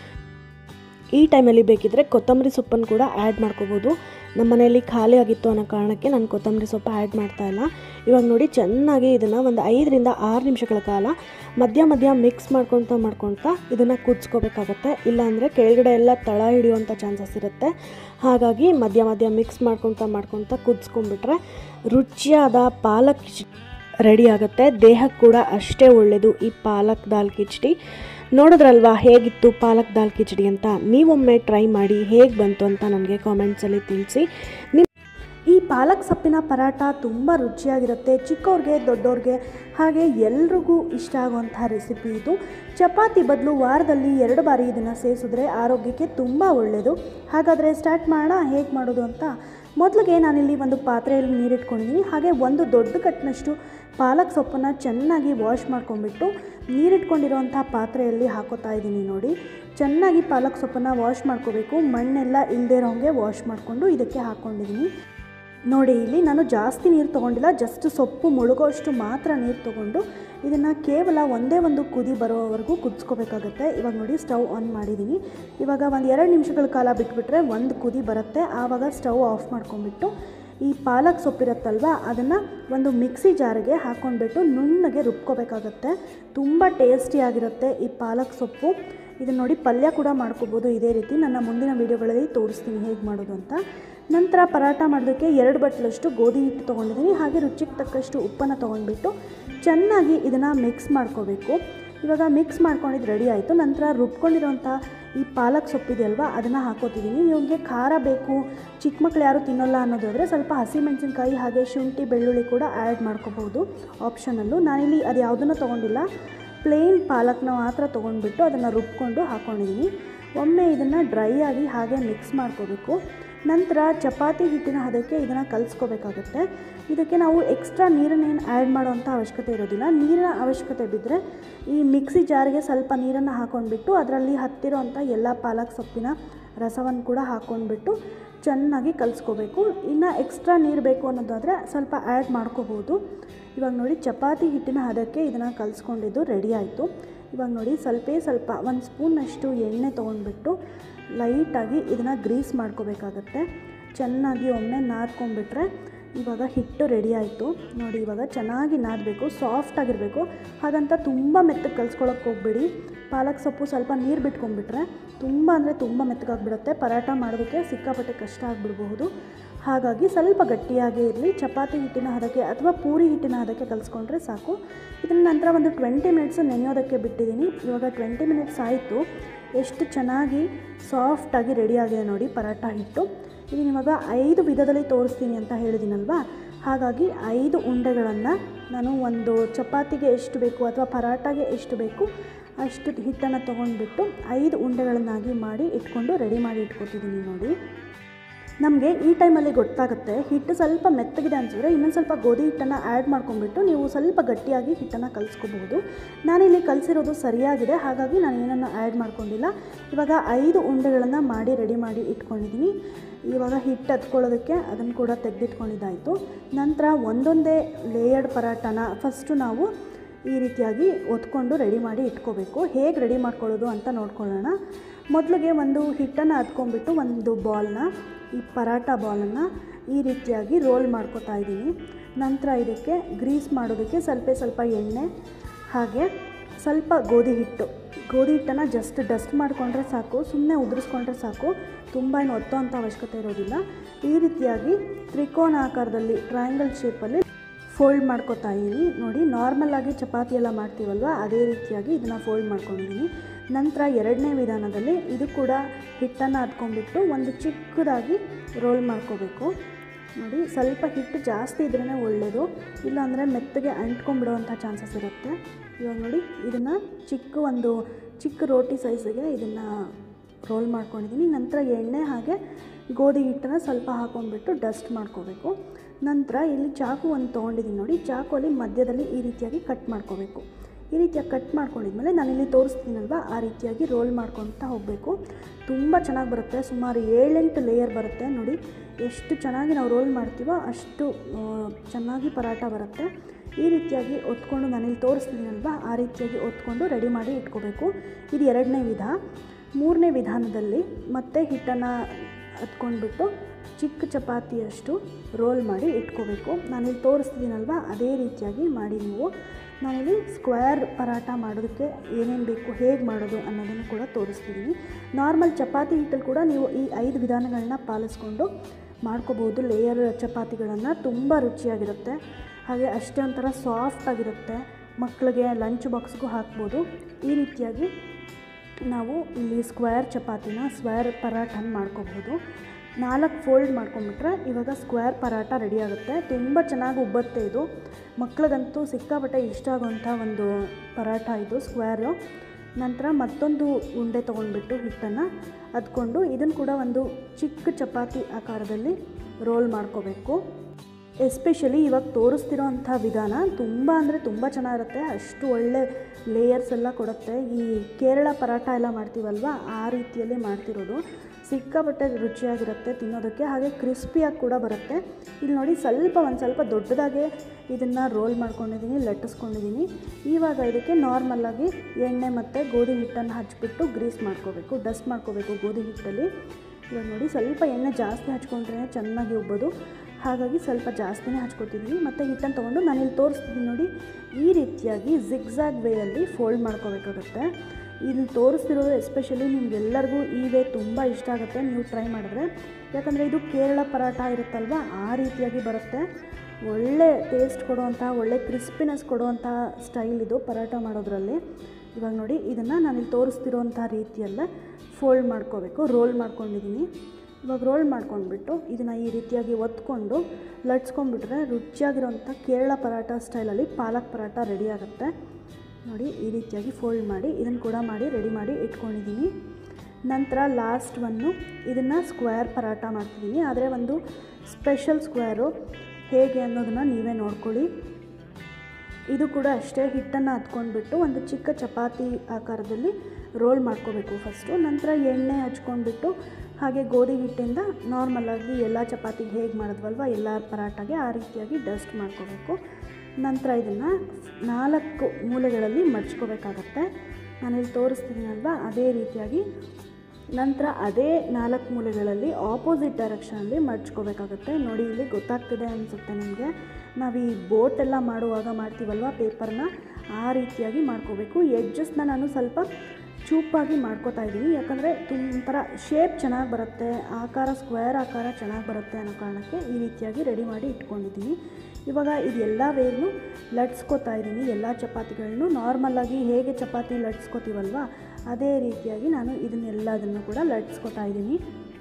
ಈ ಟೈಮಲ್ಲಿ ಬೇಕಿದ್ದರೆ ಕೊತ್ತಂಬರಿ ಸೊಪ್ಪನ್ನು ಕೂಡ ಆ್ಯಡ್ ಮಾಡ್ಕೋಬೋದು ನಮ್ಮ ಮನೆಯಲ್ಲಿ ಖಾಲಿ ಆಗಿತ್ತು ಅನ್ನೋ ಕಾರಣಕ್ಕೆ ನಾನು ಕೊತ್ತಂಬರಿ ಸೊಪ್ಪು ಆ್ಯಡ್ ಮಾಡ್ತಾ ಇಲ್ಲ ಇವಾಗ ನೋಡಿ ಚೆನ್ನಾಗಿ ಇದನ್ನು ಒಂದು ಐದರಿಂದ ಆರು ನಿಮಿಷಗಳ ಕಾಲ ಮಧ್ಯ ಮಧ್ಯ ಮಿಕ್ಸ್ ಮಾಡ್ಕೊಳ್ತಾ ಮಾಡ್ಕೊಳ್ತಾ ಇದನ್ನು ಕುದಿಸ್ಕೋಬೇಕಾಗತ್ತೆ ಇಲ್ಲಾಂದರೆ ಕೆಳಗಡೆ ಎಲ್ಲ ತಳ ಹಿಡಿಯುವಂಥ ಚಾನ್ಸಸ್ ಇರುತ್ತೆ ಹಾಗಾಗಿ ಮಧ್ಯ ಮಧ್ಯ ಮಿಕ್ಸ್ ಮಾಡ್ಕೊಳ್ತಾ ಮಾಡ್ಕೊಳ್ತಾ ಕುದಿಸ್ಕೊಂಡ್ಬಿಟ್ರೆ ರುಚಿಯಾದ ಪಾಲಕ್ ಕಿಚಡಿ ರೆಡಿ ಆಗುತ್ತೆ ದೇಹಕ್ಕೆ ಕೂಡ ಅಷ್ಟೇ ಒಳ್ಳೆಯದು ಈ ಪಾಲಕ್ ದಾಲ್ ಕಿಚಡಿ ನೋಡಿದ್ರಲ್ವಾ ಹೇಗಿತ್ತು ಪಾಲಕ್ ದಾಲ್ ಕಿಚಡಿ ಅಂತ ನೀವೊಮ್ಮೆ ಟ್ರೈ ಮಾಡಿ ಹೇಗೆ ಬಂತು ಅಂತ ನನಗೆ ಕಾಮೆಂಟ್ಸಲ್ಲಿ ತಿಳಿಸಿ ನಿಮ್ಮ ಈ ಪಾಲಕ್ ಸೊಪ್ಪಿನ ಪರಾಟ ತುಂಬ ರುಚಿಯಾಗಿರುತ್ತೆ ಚಿಕ್ಕವ್ರಿಗೆ ದೊಡ್ಡವ್ರಿಗೆ ಹಾಗೆ ಎಲ್ರಿಗೂ ಇಷ್ಟ ಆಗುವಂತಹ ರೆಸಿಪಿ ಇದು ಚಪಾತಿ ಬದಲು ವಾರದಲ್ಲಿ ಎರಡು ಬಾರಿ ಇದನ್ನು ಸೇವಿಸಿದ್ರೆ ಆರೋಗ್ಯಕ್ಕೆ ತುಂಬ ಒಳ್ಳೆಯದು ಹಾಗಾದರೆ ಸ್ಟಾರ್ಟ್ ಮಾಡೋಣ ಹೇಗೆ ಮಾಡೋದು ಅಂತ ಮೊದಲಿಗೆ ನಾನಿಲ್ಲಿ ಒಂದು ಪಾತ್ರೆಯಲ್ಲಿ ನೀರಿಟ್ಕೊಂಡಿದ್ದೀನಿ ಹಾಗೆ ಒಂದು ದೊಡ್ಡ ಕಟ್ಟಿನಷ್ಟು ಪಾಲಕ್ ಸೊಪ್ಪನ್ನು ಚೆನ್ನಾಗಿ ವಾಶ್ ಮಾಡ್ಕೊಂಡ್ಬಿಟ್ಟು ನೀರಿಟ್ಕೊಂಡಿರೋಂಥ ಪಾತ್ರೆಯಲ್ಲಿ ಹಾಕೋತಾ ಇದ್ದೀನಿ ನೋಡಿ ಚೆನ್ನಾಗಿ ಪಾಲಕ್ ಸೊಪ್ಪನ್ನು ವಾಶ್ ಮಾಡ್ಕೋಬೇಕು ಮಣ್ಣೆಲ್ಲ ಇಲ್ಲದೇ ಇರೋಂಗೆ ವಾಶ್ ಮಾಡಿಕೊಂಡು ಇದಕ್ಕೆ ಹಾಕ್ಕೊಂಡಿದ್ದೀನಿ ನೋಡಿ ಇಲ್ಲಿ ನಾನು ಜಾಸ್ತಿ ನೀರು ತೊಗೊಂಡಿಲ್ಲ ಜಸ್ಟ್ ಸೊಪ್ಪು ಮುಳುಗೋಷ್ಟು ಮಾತ್ರ ನೀರು ತೊಗೊಂಡು ಇದನ್ನು ಕೇವಲ ಒಂದೇ ಒಂದು ಕುದಿ ಬರೋವರೆಗೂ ಕುದಿಸ್ಕೋಬೇಕಾಗತ್ತೆ ಇವಾಗ ನೋಡಿ ಸ್ಟವ್ ಆನ್ ಮಾಡಿದ್ದೀನಿ ಇವಾಗ ಒಂದು ಎರಡು ನಿಮಿಷಗಳ ಕಾಲ ಬಿಟ್ಬಿಟ್ರೆ ಒಂದು ಕುದಿ ಬರುತ್ತೆ ಆವಾಗ ಸ್ಟವ್ ಆಫ್ ಮಾಡ್ಕೊಂಡ್ಬಿಟ್ಟು ಈ ಪಾಲಕ್ ಸೊಪ್ಪಿರುತ್ತಲ್ವ ಅದನ್ನು ಒಂದು ಮಿಕ್ಸಿ ಜಾರಿಗೆ ಹಾಕ್ಕೊಂಡ್ಬಿಟ್ಟು ನುಣ್ಣಗೆ ರುಬ್ಕೋಬೇಕಾಗತ್ತೆ ತುಂಬ ಟೇಸ್ಟಿಯಾಗಿರುತ್ತೆ ಈ ಪಾಲಕ್ ಸೊಪ್ಪು ಇದನ್ನು ನೋಡಿ ಪಲ್ಯ ಕೂಡ ಮಾಡ್ಕೋಬೋದು ಇದೇ ರೀತಿ ನನ್ನ ಮುಂದಿನ ವೀಡಿಯೋಗಳಲ್ಲಿ ತೋರಿಸ್ತೀನಿ ಹೇಗೆ ಮಾಡೋದು ಅಂತ ನಂತರ ಪರಾಟ ಮಾಡೋದಕ್ಕೆ ಎರಡು ಬಟ್ಲಷ್ಟು ಗೋಧಿ ಹಿಟ್ಟು ತೊಗೊಂಡಿದ್ದೀನಿ ಹಾಗೆ ರುಚಿಗೆ ತಕ್ಕಷ್ಟು ಉಪ್ಪನ್ನು ತೊಗೊಂಡ್ಬಿಟ್ಟು ಚೆನ್ನಾಗಿ ಇದನ್ನು ಮಿಕ್ಸ್ ಮಾಡ್ಕೋಬೇಕು ಇವಾಗ ಮಿಕ್ಸ್ ಮಾಡ್ಕೊಂಡಿದ್ದು ರೆಡಿ ಆಯಿತು ನಂತರ ರುಬ್ಕೊಂಡಿರೋಂಥ ಈ ಪಾಲಕ್ ಸೊಪ್ಪಿದೆಯಲ್ವಾ ಅದನ್ನು ಹಾಕೋತಿದ್ದೀನಿ ನಿಮಗೆ ಖಾರ ಬೇಕು ಚಿಕ್ಕ ಮಕ್ಳು ಯಾರು ತಿನ್ನೋಲ್ಲ ಅನ್ನೋದಾದರೆ ಸ್ವಲ್ಪ ಹಸಿಮೆಣಸಿನ್ಕಾಯಿ ಹಾಗೆ ಶುಂಠಿ ಬೆಳ್ಳುಳ್ಳಿ ಕೂಡ ಆ್ಯಡ್ ಮಾಡ್ಕೋಬೋದು ಆಪ್ಷನಲ್ಲು ನಾನಿಲ್ಲಿ ಅದು ಯಾವುದನ್ನು ತೊಗೊಂಡಿಲ್ಲ ಪ್ಲೇನ್ ಪಾಲಕ್ನ ಮಾತ್ರ ತೊಗೊಂಡ್ಬಿಟ್ಟು ಅದನ್ನು ರುಬ್ಕೊಂಡು ಹಾಕ್ಕೊಂಡಿದ್ದೀನಿ ಒಮ್ಮೆ ಇದನ್ನು ಡ್ರೈ ಆಗಿ ಹಾಗೆ ಮಿಕ್ಸ್ ಮಾಡ್ಕೋಬೇಕು ನಂತರ ಚಪಾತಿ ಹಿಟ್ಟಿನ ಹದಕ್ಕೆ ಇದನ್ನು ಕಲಿಸ್ಕೋಬೇಕಾಗುತ್ತೆ ಇದಕ್ಕೆ ನಾವು ಎಕ್ಸ್ಟ್ರಾ ನೀರನ್ನೇನು ಆ್ಯಡ್ ಮಾಡೋವಂಥ ಅವಶ್ಯಕತೆ ಇರೋದಿಲ್ಲ ನೀರಿನ ಅವಶ್ಯಕತೆ ಬಿದ್ದರೆ ಈ ಮಿಕ್ಸಿ ಜಾರಿಗೆ ಸ್ವಲ್ಪ ನೀರನ್ನು ಹಾಕ್ಕೊಂಡ್ಬಿಟ್ಟು ಅದರಲ್ಲಿ ಹತ್ತಿರೋಂಥ ಎಲ್ಲ ಪಾಲಕ್ ಸೊಪ್ಪಿನ ರಸವನ್ನು ಕೂಡ ಹಾಕ್ಕೊಂಡ್ಬಿಟ್ಟು ಚೆನ್ನಾಗಿ ಕಲಿಸ್ಕೋಬೇಕು ಇನ್ನು ಎಕ್ಸ್ಟ್ರಾ ನೀರು ಬೇಕು ಅನ್ನೋದಾದರೆ ಸ್ವಲ್ಪ ಆ್ಯಡ್ ಮಾಡ್ಕೋಬೋದು ಇವಾಗ ನೋಡಿ ಚಪಾತಿ ಹಿಟ್ಟಿನ ಹದಕ್ಕೆ ಇದನ್ನು ಕಲಿಸ್ಕೊಂಡಿದ್ದು ರೆಡಿ ಆಯಿತು ಇವಾಗ ನೋಡಿ ಸ್ವಲ್ಪ ಸ್ವಲ್ಪ ಒಂದು ಸ್ಪೂನಷ್ಟು ಎಣ್ಣೆ ತೊಗೊಂಡ್ಬಿಟ್ಟು ಲೈಟಾಗಿ ಇದನ್ನು ಗ್ರೀಸ್ ಮಾಡ್ಕೋಬೇಕಾಗತ್ತೆ ಚೆನ್ನಾಗಿ ಒಮ್ಮೆ ನಾದ್ಕೊಂಡ್ಬಿಟ್ರೆ ಇವಾಗ ಹಿಟ್ಟು ರೆಡಿ ಆಯಿತು ನೋಡಿ ಇವಾಗ ಚೆನ್ನಾಗಿ ನಾದಬೇಕು ಸಾಫ್ಟ್ ಆಗಿರಬೇಕು ಹಾಗಂತ ತುಂಬ ಮೆತ್ತಗೆ ಕಲ್ಸ್ಕೊಳಕ್ಕೆ ಹೋಗ್ಬೇಡಿ ಪಾಲಕ್ ಸೊಪ್ಪು ಸ್ವಲ್ಪ ನೀರು ಬಿಟ್ಕೊಂಡ್ಬಿಟ್ರೆ ತುಂಬ ಅಂದರೆ ತುಂಬ ಮೆತ್ತಗಾಗ್ಬಿಡುತ್ತೆ ಪರಾಟ ಮಾಡೋದಕ್ಕೆ ಸಿಕ್ಕಾಪಟ್ಟೆ ಕಷ್ಟ ಆಗಿಬಿಡ್ಬಹುದು ಹಾಗಾಗಿ ಸ್ವಲ್ಪ ಗಟ್ಟಿಯಾಗೇ ಇರಲಿ ಚಪಾತಿ ಹಿಟ್ಟಿನ ಹದಕ್ಕೆ ಅಥವಾ ಪೂರಿ ಹಿಟ್ಟಿನ ಹದಕ್ಕೆ ಕಲಿಸ್ಕೊಂಡ್ರೆ ಸಾಕು ಇದನ್ನ ನಂತರ ಒಂದು ಟ್ವೆಂಟಿ ಮಿನಿಟ್ಸ್ ನೆನೆಯೋದಕ್ಕೆ ಬಿಟ್ಟಿದ್ದೀನಿ ಇವಾಗ ಟ್ವೆಂಟಿ ಮಿನಿಟ್ಸ್ ಆಯಿತು ಎಷ್ಟು ಚೆನ್ನಾಗಿ ಸಾಫ್ಟಾಗಿ ರೆಡಿಯಾಗಿದೆ ನೋಡಿ ಪರಾಟ ಹಿಟ್ಟು ಇದನ್ನ ಇವಾಗ ಐದು ವಿಧದಲ್ಲಿ ತೋರಿಸ್ತೀನಿ ಅಂತ ಹೇಳಿದ್ದೀನಲ್ವಾ ಹಾಗಾಗಿ ಐದು ಉಂಡೆಗಳನ್ನು ನಾನು ಒಂದು ಚಪಾತಿಗೆ ಎಷ್ಟು ಬೇಕು ಅಥವಾ ಪರಾಟಾಗೆ ಎಷ್ಟು ಬೇಕು ಅಷ್ಟು ಹಿಟ್ಟನ್ನು ತೊಗೊಂಡ್ಬಿಟ್ಟು ಐದು ಉಂಡೆಗಳನ್ನಾಗಿ ಮಾಡಿ ಇಟ್ಕೊಂಡು ರೆಡಿ ಮಾಡಿ ಇಟ್ಕೊತಿದ್ದೀನಿ ನೋಡಿ ನಮಗೆ ಈ ಟೈಮಲ್ಲಿ ಗೊತ್ತಾಗುತ್ತೆ ಹಿಟ್ಟು ಸ್ವಲ್ಪ ಮೆತ್ತಗಿದೆ ಅನಿಸಿದ್ರೆ ಇನ್ನೊಂದು ಸ್ವಲ್ಪ ಗೋಧಿ ಹಿಟ್ಟನ್ನು ಆ್ಯಡ್ ಮಾಡ್ಕೊಂಡ್ಬಿಟ್ಟು ನೀವು ಸ್ವಲ್ಪ ಗಟ್ಟಿಯಾಗಿ ಹಿಟ್ಟನ್ನು ಕಲಿಸ್ಕೋಬಹುದು ನಾನಿಲ್ಲಿ ಕಲಿಸಿರೋದು ಸರಿಯಾಗಿದೆ ಹಾಗಾಗಿ ನಾನು ಏನನ್ನು ಆ್ಯಡ್ ಮಾಡ್ಕೊಂಡಿಲ್ಲ ಇವಾಗ ಐದು ಉಂಡೆಗಳನ್ನು ಮಾಡಿ ರೆಡಿ ಮಾಡಿ ಇಟ್ಕೊಂಡಿದ್ದೀನಿ ಇವಾಗ ಹಿಟ್ಟು ಹತ್ಕೊಳ್ಳೋದಕ್ಕೆ ಅದನ್ನು ಕೂಡ ತೆಗೆದಿಟ್ಕೊಂಡಿದ್ದಾಯಿತು ನಂತರ ಒಂದೊಂದೇ ಲೇಯರ್ಡ್ ಪರಾಟನ ಫಸ್ಟು ನಾವು ಈ ರೀತಿಯಾಗಿ ಒತ್ಕೊಂಡು ರೆಡಿ ಮಾಡಿ ಇಟ್ಕೋಬೇಕು ಹೇಗೆ ರೆಡಿ ಮಾಡ್ಕೊಳ್ಳೋದು ಅಂತ ನೋಡ್ಕೊಳ್ಳೋಣ ಮೊದಲಿಗೆ ಒಂದು ಹಿಟ್ಟನ್ನು ಹತ್ಕೊಂಡ್ಬಿಟ್ಟು ಒಂದು ಬಾಲ್ನ ಈ ಪರಾಟ ಬಾಲನ್ನು ಈ ರೀತಿಯಾಗಿ ರೋಲ್ ಮಾಡ್ಕೊತಾ ಇದ್ದೀನಿ ನಂತರ ಇದಕ್ಕೆ ಗ್ರೀಸ್ ಮಾಡೋದಕ್ಕೆ ಸ್ವಲ್ಪ ಸ್ವಲ್ಪ ಎಣ್ಣೆ ಹಾಗೆ ಸ್ವಲ್ಪ ಗೋಧಿ ಹಿಟ್ಟು ಗೋಧಿ ಹಿಟ್ಟನ್ನು ಜಸ್ಟ್ ಡಸ್ಟ್ ಮಾಡಿಕೊಂಡ್ರೆ ಸಾಕು ಸುಮ್ಮನೆ ಉದುರಿಸ್ಕೊಂಡ್ರೆ ಸಾಕು ತುಂಬ ಏನು ಒತ್ತೋ ಅಂಥ ಅವಶ್ಯಕತೆ ಇರೋದಿಲ್ಲ ಈ ರೀತಿಯಾಗಿ ತ್ರಿಕೋನ ಆಕಾರದಲ್ಲಿ ಟ್ರಯಾಂಗಲ್ ಶೇಪಲ್ಲಿ ಫೋಲ್ಡ್ ಮಾಡ್ಕೊತಾ ಇದ್ದೀನಿ ನೋಡಿ ನಾರ್ಮಲಾಗಿ ಚಪಾತಿ ಎಲ್ಲ ಮಾಡ್ತೀವಲ್ವ ಅದೇ ರೀತಿಯಾಗಿ ಇದನ್ನು ಫೋಲ್ಡ್ ಮಾಡ್ಕೊಂಡಿದ್ದೀನಿ ನಂತರ ಎರಡನೇ ವಿಧಾನದಲ್ಲಿ ಇದು ಕೂಡ ಹಿಟ್ಟನ್ನು ಹತ್ಕೊಂಡ್ಬಿಟ್ಟು ಒಂದು ಚಿಕ್ಕದಾಗಿ ರೋಲ್ ಮಾಡ್ಕೋಬೇಕು ನೋಡಿ ಸ್ವಲ್ಪ ಹಿಟ್ಟು ಜಾಸ್ತಿ ಇದ್ರೇ ಒಳ್ಳೆಯದು ಇಲ್ಲಾಂದರೆ ಮೆತ್ತಗೆ ಅಂಟ್ಕೊಂಡ್ಬಿಡುವಂಥ ಚಾನ್ಸಸ್ ಇರುತ್ತೆ ಇವಾಗ ನೋಡಿ ಇದನ್ನು ಚಿಕ್ಕ ಒಂದು ಚಿಕ್ಕ ರೋಟಿ ಸೈಜಿಗೆ ಇದನ್ನು ರೋಲ್ ಮಾಡ್ಕೊಂಡಿದ್ದೀನಿ ನಂತರ ಎಣ್ಣೆ ಹಾಗೆ ಗೋಧಿ ಹಿಟ್ಟನ್ನು ಸ್ವಲ್ಪ ಹಾಕೊಂಡ್ಬಿಟ್ಟು ಡಸ್ಟ್ ಮಾಡ್ಕೋಬೇಕು ನಂತರ ಇಲ್ಲಿ ಚಾಕು ಒಂದು ತೊಗೊಂಡಿದ್ದೀನಿ ನೋಡಿ ಚಾಕುವಲ್ಲಿ ಮಧ್ಯದಲ್ಲಿ ಈ ರೀತಿಯಾಗಿ ಕಟ್ ಮಾಡ್ಕೋಬೇಕು ಈ ರೀತಿಯಾಗಿ ಕಟ್ ಮಾಡ್ಕೊಂಡಿದ್ಮೇಲೆ ನಾನಿಲ್ಲಿ ತೋರಿಸ್ತೀನಲ್ವ ಆ ರೀತಿಯಾಗಿ ರೋಲ್ ಮಾಡ್ಕೊತಾ ಹೋಗಬೇಕು ತುಂಬ ಚೆನ್ನಾಗಿ ಬರುತ್ತೆ ಸುಮಾರು ಏಳೆಂಟು ಲೇಯರ್ ಬರುತ್ತೆ ನೋಡಿ ಎಷ್ಟು ಚೆನ್ನಾಗಿ ನಾವು ರೋಲ್ ಮಾಡ್ತೀವೋ ಅಷ್ಟು ಆ, ಚೆನ್ನಾಗಿ ಪರಾಟ ಬರುತ್ತೆ ಈ ರೀತಿಯಾಗಿ ಒತ್ಕೊಂಡು ನಾನಿಲ್ಲಿ ತೋರಿಸ್ತೀನಲ್ವ ಆ ರೀತಿಯಾಗಿ ಒತ್ಕೊಂಡು ರೆಡಿ ಮಾಡಿ ಇಟ್ಕೋಬೇಕು ಇದು ಎರಡನೇ ವಿಧ ಮೂರನೇ ವಿಧಾನದಲ್ಲಿ ಮತ್ತೆ ಹಿಟ್ಟನ್ನು ಹತ್ಕೊಂಡ್ಬಿಟ್ಟು ಚಿಕ್ಕ ಚಪಾತಿಯಷ್ಟು ರೋಲ್ ಮಾಡಿ ಇಟ್ಕೋಬೇಕು ನಾನಿಲ್ಲಿ ತೋರಿಸ್ತಿದ್ದೀನಲ್ವ ಅದೇ ರೀತಿಯಾಗಿ ಮಾಡಿ ನೀವು ನಾನಿಲ್ಲಿ ಸ್ಕ್ವೇರ್ ಪರಾಟ ಮಾಡೋದಕ್ಕೆ ಏನೇನು ಬೇಕು ಹೇಗೆ ಮಾಡೋದು ಅನ್ನೋದನ್ನು ಕೂಡ ತೋರಿಸ್ತಿದ್ದೀನಿ ನಾರ್ಮಲ್ ಚಪಾತಿ ಹಿಟ್ಟಲ್ಲಿ ಕೂಡ ನೀವು ಈ ಐದು ವಿಧಾನಗಳನ್ನ ಪಾಲಿಸ್ಕೊಂಡು ಮಾಡ್ಕೋಬೋದು ಲೇಯರ್ ಚಪಾತಿಗಳನ್ನು ತುಂಬ ರುಚಿಯಾಗಿರುತ್ತೆ ಹಾಗೆ ಅಷ್ಟೇ ಒಂಥರ ಸಾಫ್ಟ್ ಆಗಿರುತ್ತೆ ಮಕ್ಕಳಿಗೆ ಲಂಚ್ ಬಾಕ್ಸ್ಗೂ ಹಾಕ್ಬೋದು ಈ ರೀತಿಯಾಗಿ ನಾವು ಇಲ್ಲಿ ಸ್ಕ್ವೇರ್ ಚಪಾತಿನ ಸ್ಕ್ವೇರ್ ಪರಾಟನ ಮಾಡ್ಕೋಬೋದು ನಾಲ್ಕು ಫೋಲ್ಡ್ ಮಾಡ್ಕೊಂಬಿಟ್ರೆ ಇವಾಗ ಸ್ಕ್ವೇರ್ ಪರಾಟ ರೆಡಿ ಆಗುತ್ತೆ ತುಂಬ ಚೆನ್ನಾಗಿ ಉಬ್ಬತ್ತೆ ಇದು ಮಕ್ಳಿಗಂತೂ ಸಿಕ್ಕಾಪಟ್ಟೆ ಇಷ್ಟ ಆಗುವಂಥ ಒಂದು ಪರಾಟ ಇದು ಸ್ಕ್ವೇರು ನಂತರ ಮತ್ತೊಂದು ಉಂಡೆ ತೊಗೊಂಡ್ಬಿಟ್ಟು ಹಿಟ್ಟನ್ನು ಅದ್ಕೊಂಡು ಇದನ್ನು ಕೂಡ ಒಂದು ಚಿಕ್ಕ ಚಪಾತಿ ಆಕಾರದಲ್ಲಿ ರೋಲ್ ಮಾಡ್ಕೋಬೇಕು ಎಸ್ಪೆಷಲಿ ಇವಾಗ ತೋರಿಸ್ತಿರೋ ಅಂಥ ವಿಧಾನ ತುಂಬ ಅಂದರೆ ತುಂಬ ಚೆನ್ನಾಗಿರುತ್ತೆ ಅಷ್ಟು ಒಳ್ಳೆ ಲೇಯರ್ಸ್ ಎಲ್ಲ ಕೊಡುತ್ತೆ ಈ ಕೇರಳ ಪರಾಟ ಎಲ್ಲ ಮಾಡ್ತೀವಲ್ವ ಆ ರೀತಿಯಲ್ಲಿ ಮಾಡ್ತಿರೋದು ಸಿಕ್ಕಾಪಟ್ಟೆ ರುಚಿಯಾಗಿರುತ್ತೆ ತಿನ್ನೋದಕ್ಕೆ ಹಾಗೆ ಕ್ರಿಸ್ಪಿಯಾಗಿ ಕೂಡ ಬರುತ್ತೆ ಇಲ್ಲಿ ನೋಡಿ ಸ್ವಲ್ಪ ಒಂದು ಸ್ವಲ್ಪ ದೊಡ್ಡದಾಗೆ ಇದನ್ನು ರೋಲ್ ಮಾಡ್ಕೊಂಡಿದ್ದೀನಿ ಲಟ್ಟಿಸ್ಕೊಂಡಿದ್ದೀನಿ ಇವಾಗ ಇದಕ್ಕೆ ನಾರ್ಮಲಾಗಿ ಎಣ್ಣೆ ಮತ್ತು ಗೋಧಿ ಹಿಟ್ಟನ್ನು ಹಚ್ಬಿಟ್ಟು ಗ್ರೀಸ್ ಮಾಡ್ಕೋಬೇಕು ಡಸ್ಟ್ ಮಾಡ್ಕೋಬೇಕು ಗೋಧಿ ಹಿಟ್ಟಲ್ಲಿ ಇವಾಗ ನೋಡಿ ಸ್ವಲ್ಪ ಎಣ್ಣೆ ಜಾಸ್ತಿ ಹಚ್ಕೊಂಡ್ರೆ ಚೆನ್ನಾಗಿ ಉಬ್ಬೋದು ಹಾಗಾಗಿ ಸ್ವಲ್ಪ ಜಾಸ್ತಿನೇ ಹಚ್ಕೊತಿದ್ದೀನಿ ಮತ್ತು ಹಿಟ್ಟನ್ನು ತೊಗೊಂಡು ನಾನಿಲ್ಲಿ ತೋರಿಸ್ತಿದ್ದೀನಿ ನೋಡಿ ಈ ರೀತಿಯಾಗಿ ಜಿಗ್ಝಾಗ್ ವೇಯಲ್ಲಿ ಫೋಲ್ಡ್ ಮಾಡ್ಕೋಬೇಕಾಗುತ್ತೆ ಇಲ್ಲಿ ತೋರಿಸ್ತಿರೋದು ಎಸ್ಪೆಷಲಿ ನಿಮ್ಗೆಲ್ಲರಿಗೂ ಈ ವೇ ತುಂಬ ಇಷ್ಟ ಆಗುತ್ತೆ ನೀವು ಟ್ರೈ ಮಾಡಿದ್ರೆ ಯಾಕಂದರೆ ಇದು ಕೇರಳ ಪರಾಟ ಇರುತ್ತಲ್ವ ಆ ರೀತಿಯಾಗಿ ಬರುತ್ತೆ ಒಳ್ಳೆ ಟೇಸ್ಟ್ ಕೊಡುವಂಥ ಒಳ್ಳೆ ಕ್ರಿಸ್ಪಿನೆಸ್ ಕೊಡುವಂಥ ಸ್ಟೈಲ್ ಇದು ಪರಾಟ ಮಾಡೋದ್ರಲ್ಲಿ ಇವಾಗ ನೋಡಿ ಇದನ್ನು ನಾನಿಲ್ಲಿ ತೋರಿಸ್ತಿರೋಂಥ ರೀತಿಯಲ್ಲೇ ಫೋಲ್ಡ್ ಮಾಡ್ಕೋಬೇಕು ರೋಲ್ ಮಾಡ್ಕೊಂಡಿದ್ದೀನಿ ಇವಾಗ ರೋಲ್ ಮಾಡ್ಕೊಂಡ್ಬಿಟ್ಟು ಇದನ್ನು ಈ ರೀತಿಯಾಗಿ ಒತ್ಕೊಂಡು ಲಟ್ಸ್ಕೊಂಡ್ಬಿಟ್ರೆ ರುಚಿಯಾಗಿರೋಂಥ ಕೇರಳ ಪರಾಟ ಸ್ಟೈಲಲ್ಲಿ ಪಾಲಕ್ ಪರಾಟ ರೆಡಿ ಆಗುತ್ತೆ ನೋಡಿ ಈ ರೀತಿಯಾಗಿ ಫೋಲ್ಡ್ ಮಾಡಿ ಇದನ್ನು ಕೂಡ ಮಾಡಿ ರೆಡಿ ಮಾಡಿ ಇಟ್ಕೊಂಡಿದ್ದೀನಿ ನಂತರ ಲಾಸ್ಟ್ ಒನ್ನು ಇದನ್ನು ಸ್ಕ್ವೇರ್ ಪರಾಟ ಮಾಡ್ತಿದ್ದೀನಿ ಆದರೆ ಒಂದು ಸ್ಪೆಷಲ್ ಸ್ಕ್ವೇರು ಹೇಗೆ ಅನ್ನೋದನ್ನು ನೀವೇ ನೋಡ್ಕೊಳ್ಳಿ ಇದು ಕೂಡ ಅಷ್ಟೇ ಹಿಟ್ಟನ್ನು ಹತ್ಕೊಂಡ್ಬಿಟ್ಟು ಒಂದು ಚಿಕ್ಕ ಚಪಾತಿ ಆಕಾರದಲ್ಲಿ ರೋಲ್ ಮಾಡ್ಕೋಬೇಕು ಫಸ್ಟು ನಂತರ ಎಣ್ಣೆ ಹಚ್ಕೊಂಡ್ಬಿಟ್ಟು ಹಾಗೆ ಗೋಧಿ ಹಿಟ್ಟಿಂದ ನಾರ್ಮಲಾಗಿ ಎಲ್ಲ ಚಪಾತಿಗೆ ಹೇಗೆ ಮಾಡಿದ್ವಲ್ವ ಎಲ್ಲ ಪರಾಟಾಗೆ ಆ ರೀತಿಯಾಗಿ ಡಸ್ಟ್ ಮಾಡ್ಕೋಬೇಕು ನಂತರ ಇದನ್ನು ನಾಲ್ಕು ಮೂಲೆಗಳಲ್ಲಿ ಮಡ್ಚ್ಕೋಬೇಕಾಗತ್ತೆ ನಾನಿಲ್ಲಿ ತೋರಿಸ್ತೀನಲ್ವ ಅದೇ ರೀತಿಯಾಗಿ ನಂತರ ಅದೇ ನಾಲ್ಕು ಮೂಲೆಗಳಲ್ಲಿ ಆಪೋಸಿಟ್ ಡೈರೆಕ್ಷನಲ್ಲಿ ಮಡ್ಚ್ಕೋಬೇಕಾಗುತ್ತೆ ನೋಡಿ ಇಲ್ಲಿ ಗೊತ್ತಾಗ್ತಿದೆ ಅನಿಸುತ್ತೆ ನಿಮಗೆ ನಾವು ಈ ಬೋಟ್ ಎಲ್ಲ ಮಾಡುವಾಗ ಮಾಡ್ತೀವಲ್ವ ಪೇಪರ್ನ ಆ ರೀತಿಯಾಗಿ ಮಾಡ್ಕೋಬೇಕು ಎಡ್ಜಸ್ನ ನಾನು ಸ್ವಲ್ಪ ಚೂಪಾಗಿ ಮಾಡ್ಕೋತಾ ಇದ್ದೀನಿ ಯಾಕಂದರೆ ಒಂಥರ ಶೇಪ್ ಚೆನ್ನಾಗಿ ಬರುತ್ತೆ ಆಕಾರ ಸ್ಕ್ವೇರ್ ಆಕಾರ ಚೆನ್ನಾಗಿ ಬರುತ್ತೆ ಅನ್ನೋ ಕಾರಣಕ್ಕೆ ಈ ರೀತಿಯಾಗಿ ರೆಡಿ ಮಾಡಿ ಇಟ್ಕೊಂಡಿದ್ದೀನಿ ಇವಾಗ ಇದೆಲ್ಲ ವೇರ್ನು ಲಟ್ಸ್ಕೊತಾ ಇದ್ದೀನಿ ಎಲ್ಲ ಚಪಾತಿಗಳನ್ನು ನಾರ್ಮಲಾಗಿ ಹೇಗೆ ಚಪಾತಿ ಲಟ್ಸ್ಕೊತೀವಲ್ವ ಅದೇ ರೀತಿಯಾಗಿ ನಾನು ಇದನ್ನೆಲ್ಲದನ್ನು ಕೂಡ ಲಟ್ಸ್ಕೊತಾ ಇದ್ದೀನಿ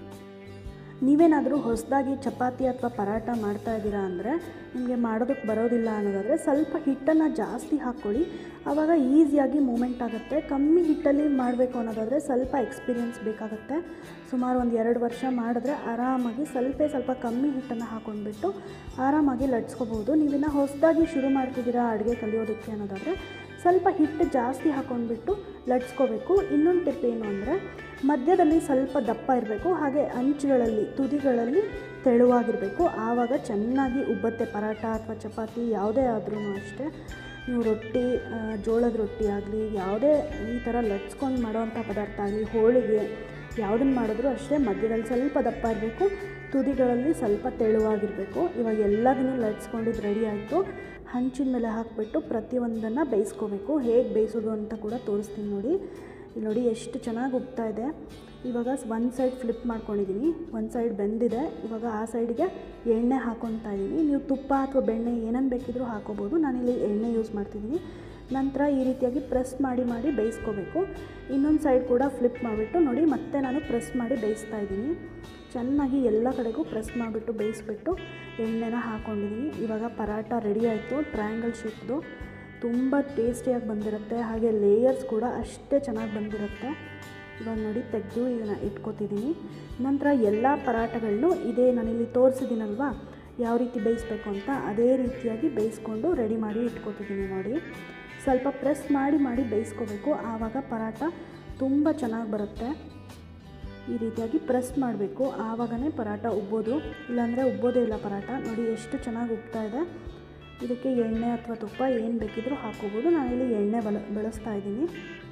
ನೀವೇನಾದರೂ ಹೊಸದಾಗಿ ಚಪಾತಿ ಅಥವಾ ಪರಾಟ ಮಾಡ್ತಾ ಇದ್ದೀರಾ ಅಂದರೆ ನಿಮಗೆ ಮಾಡೋದಕ್ಕೆ ಬರೋದಿಲ್ಲ ಅನ್ನೋದಾದರೆ ಸ್ವಲ್ಪ ಹಿಟ್ಟನ್ನು ಜಾಸ್ತಿ ಹಾಕ್ಕೊಳ್ಳಿ ಆವಾಗ ಈಸಿಯಾಗಿ ಮೂಮೆಂಟ್ ಆಗುತ್ತೆ ಕಮ್ಮಿ ಹಿಟ್ಟಲ್ಲಿ ಮಾಡಬೇಕು ಅನ್ನೋದಾದರೆ ಸ್ವಲ್ಪ ಎಕ್ಸ್ಪೀರಿಯನ್ಸ್ ಬೇಕಾಗುತ್ತೆ ಸುಮಾರು ಒಂದು ಎರಡು ವರ್ಷ ಮಾಡಿದ್ರೆ ಆರಾಮಾಗಿ ಸ್ವಲ್ಪ ಸ್ವಲ್ಪ ಕಮ್ಮಿ ಹಿಟ್ಟನ್ನು ಹಾಕ್ಕೊಂಡ್ಬಿಟ್ಟು ಆರಾಮಾಗಿ ಲಟ್ಸ್ಕೋಬೋದು ನೀವಿನ್ನು ಹೊಸದಾಗಿ ಶುರು ಮಾಡ್ತಿದ್ದೀರಾ ಅಡುಗೆ ಕಲಿಯೋದಕ್ಕೆ ಅನ್ನೋದಾದರೆ ಸ್ವಲ್ಪ ಹಿಟ್ಟು ಜಾಸ್ತಿ ಹಾಕ್ಕೊಂಡ್ಬಿಟ್ಟು ಲಟ್ಸ್ಕೋಬೇಕು ಇನ್ನೊಂದು ಟಿಪ್ ಏನು ಅಂದರೆ ಮಧ್ಯದಲ್ಲಿ ಸ್ವಲ್ಪ ದಪ್ಪ ಇರಬೇಕು ಹಾಗೆ ಅಂಚುಗಳಲ್ಲಿ ತುದಿಗಳಲ್ಲಿ ತೆಳುವಾಗಿರಬೇಕು ಆವಾಗ ಚೆನ್ನಾಗಿ ಉಬ್ಬತ್ತೆ ಪರಾಟ ಅಥವಾ ಚಪಾತಿ ಯಾವುದೇ ಆದ್ರೂ ಅಷ್ಟೇ ನೀವು ರೊಟ್ಟಿ ಆ, ಜೋಳದ ರೊಟ್ಟಿ ಆಗಲಿ ಯಾವುದೇ ಈ ಥರ ಲಟ್ಸ್ಕೊಂಡು ಮಾಡೋವಂಥ ಪದಾರ್ಥ ಆಗಲಿ ಹೋಳಿಗೆ ಯಾವುದನ್ನು ಮಾಡಿದ್ರೂ ಅಷ್ಟೇ ಮಧ್ಯದಲ್ಲಿ ಸ್ವಲ್ಪ ದಪ್ಪ ಇರಬೇಕು ತುದಿಗಳಲ್ಲಿ ಸ್ವಲ್ಪ ತೆಳುವಾಗಿರಬೇಕು ಇವಾಗ ಎಲ್ಲದನ್ನೂ ಲಟ್ಸ್ಕೊಂಡಿದ್ದು ರೆಡಿ ಆಯಿತು ಹಂಚಿನ ಮೇಲೆ ಹಾಕಿಬಿಟ್ಟು ಪ್ರತಿಯೊಂದನ್ನು ಬೇಯಿಸ್ಕೋಬೇಕು ಹೇಗೆ ಬೇಯಿಸೋದು ಅಂತ ಕೂಡ ತೋರಿಸ್ತೀನಿ ನೋಡಿ ಇಲ್ಲಿ ನೋಡಿ ಎಷ್ಟು ಚೆನ್ನಾಗಿ ಉಬ್ತಾ ಇದೆ ಇವಾಗ ಒಂದು ಸೈಡ್ ಫ್ಲಿಪ್ ಮಾಡ್ಕೊಂಡಿದ್ದೀನಿ ಒಂದು ಸೈಡ್ ಬೆಂದಿದೆ ಇವಾಗ ಆ ಸೈಡ್ಗೆ ಎಣ್ಣೆ ಹಾಕ್ಕೊತಾ ಇದ್ದೀನಿ ನೀವು ತುಪ್ಪ ಅಥವಾ ಬೆಣ್ಣೆ ಏನನ್ನು ಬೇಕಿದ್ರೂ ಹಾಕೋಬೋದು ನಾನಿಲ್ಲಿ ಎಣ್ಣೆ ಯೂಸ್ ಮಾಡ್ತಿದ್ದೀನಿ ನಂತರ ಈ ರೀತಿಯಾಗಿ ಪ್ರೆಸ್ ಮಾಡಿ ಮಾಡಿ ಬೇಯಿಸ್ಕೋಬೇಕು ಇನ್ನೊಂದು ಸೈಡ್ ಕೂಡ ಫ್ಲಿಪ್ ಮಾಡಿಬಿಟ್ಟು ನೋಡಿ ಮತ್ತೆ ನಾನು ಪ್ರೆಸ್ ಮಾಡಿ ಬೇಯಿಸ್ತಾ ಇದ್ದೀನಿ ಚೆನ್ನಾಗಿ ಎಲ್ಲ ಕಡೆಗೂ ಪ್ರೆಸ್ ಮಾಡಿಬಿಟ್ಟು ಬೇಯಿಸ್ಬಿಟ್ಟು ಎಣ್ಣೆನ ಹಾಕ್ಕೊಂಡಿದ್ದೀನಿ ಇವಾಗ ಪರಾಟ ರೆಡಿ ಆಯಿತು ಟ್ರಯಾಂಗಲ್ ಶೇಪ್ದು ತುಂಬ ಟೇಸ್ಟಿಯಾಗಿ ಬಂದಿರುತ್ತೆ ಹಾಗೆ ಲೇಯರ್ಸ್ ಕೂಡ ಅಷ್ಟೇ ಚೆನ್ನಾಗಿ ಬಂದಿರುತ್ತೆ ಇವಾಗ ನೋಡಿ ತೆಗೆದು ಇದನ್ನು ಇಟ್ಕೋತಿದ್ದೀನಿ ನಂತರ ಎಲ್ಲ ಪರಾಟಗಳನ್ನು ಇದೇ ನಾನಿಲ್ಲಿ ತೋರಿಸಿದ್ದೀನಲ್ವಾ ಯಾವ ರೀತಿ ಬೇಯಿಸ್ಬೇಕು ಅಂತ ಅದೇ ರೀತಿಯಾಗಿ ಬೇಯಿಸ್ಕೊಂಡು ರೆಡಿ ಮಾಡಿ ಇಟ್ಕೋತಿದ್ದೀನಿ ನೋಡಿ ಸ್ವಲ್ಪ ಪ್ರೆಸ್ ಮಾಡಿ ಮಾಡಿ ಬೇಯಿಸ್ಕೋಬೇಕು ಆವಾಗ ಪರಾಟ ತುಂಬ ಚೆನ್ನಾಗಿ ಬರುತ್ತೆ ಈ ರೀತಿಯಾಗಿ ಪ್ರೆಸ್ ಮಾಡಬೇಕು ಆವಾಗನೇ ಪರಾಟ ಉಬ್ಬೋದು ಇಲ್ಲಾಂದರೆ ಉಬ್ಬೋದೇ ಇಲ್ಲ ಪರಾಟ ನೋಡಿ ಎಷ್ಟು ಚೆನ್ನಾಗಿ ಉಬ್ತಾ ಇದೆ ಇದಕ್ಕೆ ಎಣ್ಣೆ ಅಥವಾ ತುಪ್ಪ ಏನು ಬೇಕಿದ್ರೂ ಹಾಕೋಬೋದು ನಾನಿಲ್ಲಿ ಎಣ್ಣೆ ಬಲ ಬಳಸ್ತಾ ಇದ್ದೀನಿ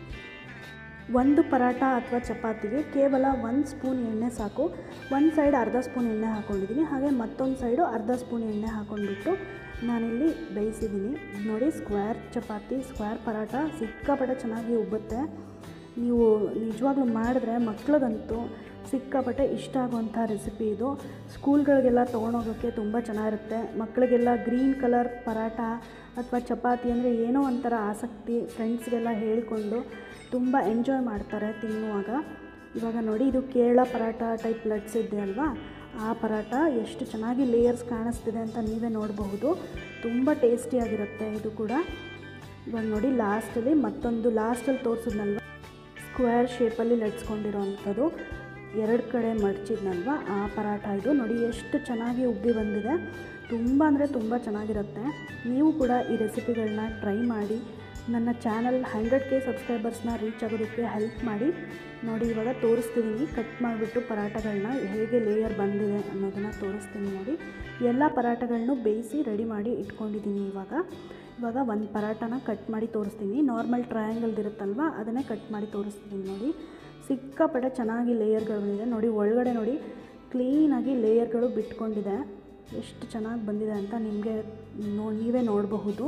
ಒಂದು ಪರಾಟ ಅಥವಾ ಚಪಾತಿಗೆ ಕೇವಲ ಒಂದು ಸ್ಪೂನ್ ಎಣ್ಣೆ ಸಾಕು ಒಂದು ಸೈಡ್ ಅರ್ಧ ಸ್ಪೂನ್ ಎಣ್ಣೆ ಹಾಕ್ಕೊಂಡಿದ್ದೀನಿ ಹಾಗೆ ಮತ್ತೊಂದು ಸೈಡು ಅರ್ಧ ಸ್ಪೂನ್ ಎಣ್ಣೆ ಹಾಕ್ಕೊಂಡ್ಬಿಟ್ಟು ನಾನಿಲ್ಲಿ ಬೇಯಿಸಿದ್ದೀನಿ ನೋಡಿ ಸ್ಕ್ವೇರ್ ಚಪಾತಿ ಸ್ಕ್ವೇರ್ ಪರಾಟ ಸಿಕ್ಕಾಪಟ್ಟೆ ಚೆನ್ನಾಗಿ ಉಬ್ಬುತ್ತೆ ನೀವು ನಿಜವಾಗ್ಲೂ ಮಾಡಿದ್ರೆ ಮಕ್ಳಿಗಂತೂ ಸಿಕ್ಕಾಪಟ್ಟೆ ಇಷ್ಟ ಆಗುವಂಥ ರೆಸಿಪಿ ಇದು ಸ್ಕೂಲ್ಗಳಿಗೆಲ್ಲ ತೊಗೊಂಡೋಗೋಕ್ಕೆ ತುಂಬ ಚೆನ್ನಾಗಿರುತ್ತೆ ಮಕ್ಕಳಿಗೆಲ್ಲ ಗ್ರೀನ್ ಕಲರ್ ಪರಾಟ ಅಥವಾ ಚಪಾತಿ ಅಂದರೆ ಏನೋ ಒಂಥರ ಆಸಕ್ತಿ ಫ್ರೆಂಡ್ಸ್ಗೆಲ್ಲ ಹೇಳಿಕೊಂಡು ತುಂಬ ಎಂಜಾಯ್ ಮಾಡ್ತಾರೆ ತಿನ್ನುವಾಗ ಇವಾಗ ನೋಡಿ ಇದು ಕೇರಳ ಪರಾಟ ಟೈಪ್ ಲಟ್ಸ್ ಇದೆ ಅಲ್ವಾ ಆ ಪರಾಟ ಎಷ್ಟು ಚೆನ್ನಾಗಿ ಲೇಯರ್ಸ್ ಕಾಣಿಸ್ತಿದೆ ಅಂತ ನೀವೇ ನೋಡಬಹುದು ತುಂಬ ಟೇಸ್ಟಿಯಾಗಿರುತ್ತೆ ಇದು ಕೂಡ ಇವಾಗ ನೋಡಿ ಲಾಸ್ಟಲ್ಲಿ ಮತ್ತೊಂದು ಲಾಸ್ಟಲ್ಲಿ ತೋರಿಸಿದ್ನಲ್ವ ಸ್ಕ್ವೇರ್ ಶೇಪಲ್ಲಿ ಲಟ್ಸ್ಕೊಂಡಿರೋ ಅಂಥದ್ದು ಎರಡು ಕಡೆ ಮಡಚಿದ್ನಲ್ವ ಆ ಪರಾಟ ಇದು ನೋಡಿ ಎಷ್ಟು ಚೆನ್ನಾಗಿ ಉಬ್ಬಿ ಬಂದಿದೆ ತುಂಬ ಅಂದರೆ ತುಂಬ ಚೆನ್ನಾಗಿರುತ್ತೆ ನೀವು ಕೂಡ ಈ ರೆಸಿಪಿಗಳನ್ನ ಟ್ರೈ ಮಾಡಿ ನನ್ನ ಚಾನಲ್ ಹಂಡ್ರೆಡ್ ಕೆ ಸಬ್ಸ್ಕ್ರೈಬರ್ಸ್ನ ರೀಚ್ ಆಗೋದಕ್ಕೆ ಹೆಲ್ಪ್ ಮಾಡಿ ನೋಡಿ ಇವಾಗ ತೋರಿಸ್ತಿದ್ದೀನಿ ಕಟ್ ಮಾಡಿಬಿಟ್ಟು ಪರಾಟಗಳನ್ನ ಹೇಗೆ ಲೇಯರ್ ಬಂದಿದೆ ಅನ್ನೋದನ್ನು ತೋರಿಸ್ತೀನಿ ನೋಡಿ ಎಲ್ಲ ಪರಾಟಗಳನ್ನು ಬೇಯಿಸಿ ರೆಡಿ ಮಾಡಿ ಇಟ್ಕೊಂಡಿದ್ದೀನಿ ಇವಾಗ ಇವಾಗ ಒಂದು ಪರಾಟನ ಕಟ್ ಮಾಡಿ ತೋರಿಸ್ತೀನಿ ನಾರ್ಮಲ್ ಟ್ರಯಾಂಗಲ್ದಿರುತ್ತಲ್ವ ಅದನ್ನೇ ಕಟ್ ಮಾಡಿ ತೋರಿಸ್ತೀನಿ ನೋಡಿ ಸಿಕ್ಕಾಪಟ್ಟೆ ಚೆನ್ನಾಗಿ ಲೇಯರ್ಗಳು ಬಂದಿದೆ ನೋಡಿ ಒಳಗಡೆ ನೋಡಿ ಕ್ಲೀನಾಗಿ ಲೇಯರ್ಗಳು ಬಿಟ್ಕೊಂಡಿದೆ ಎಷ್ಟು ಚೆನ್ನಾಗಿ ಬಂದಿದೆ ಅಂತ ನಿಮಗೆ ನೋ ನೀವೇ ನೋಡಬಹುದು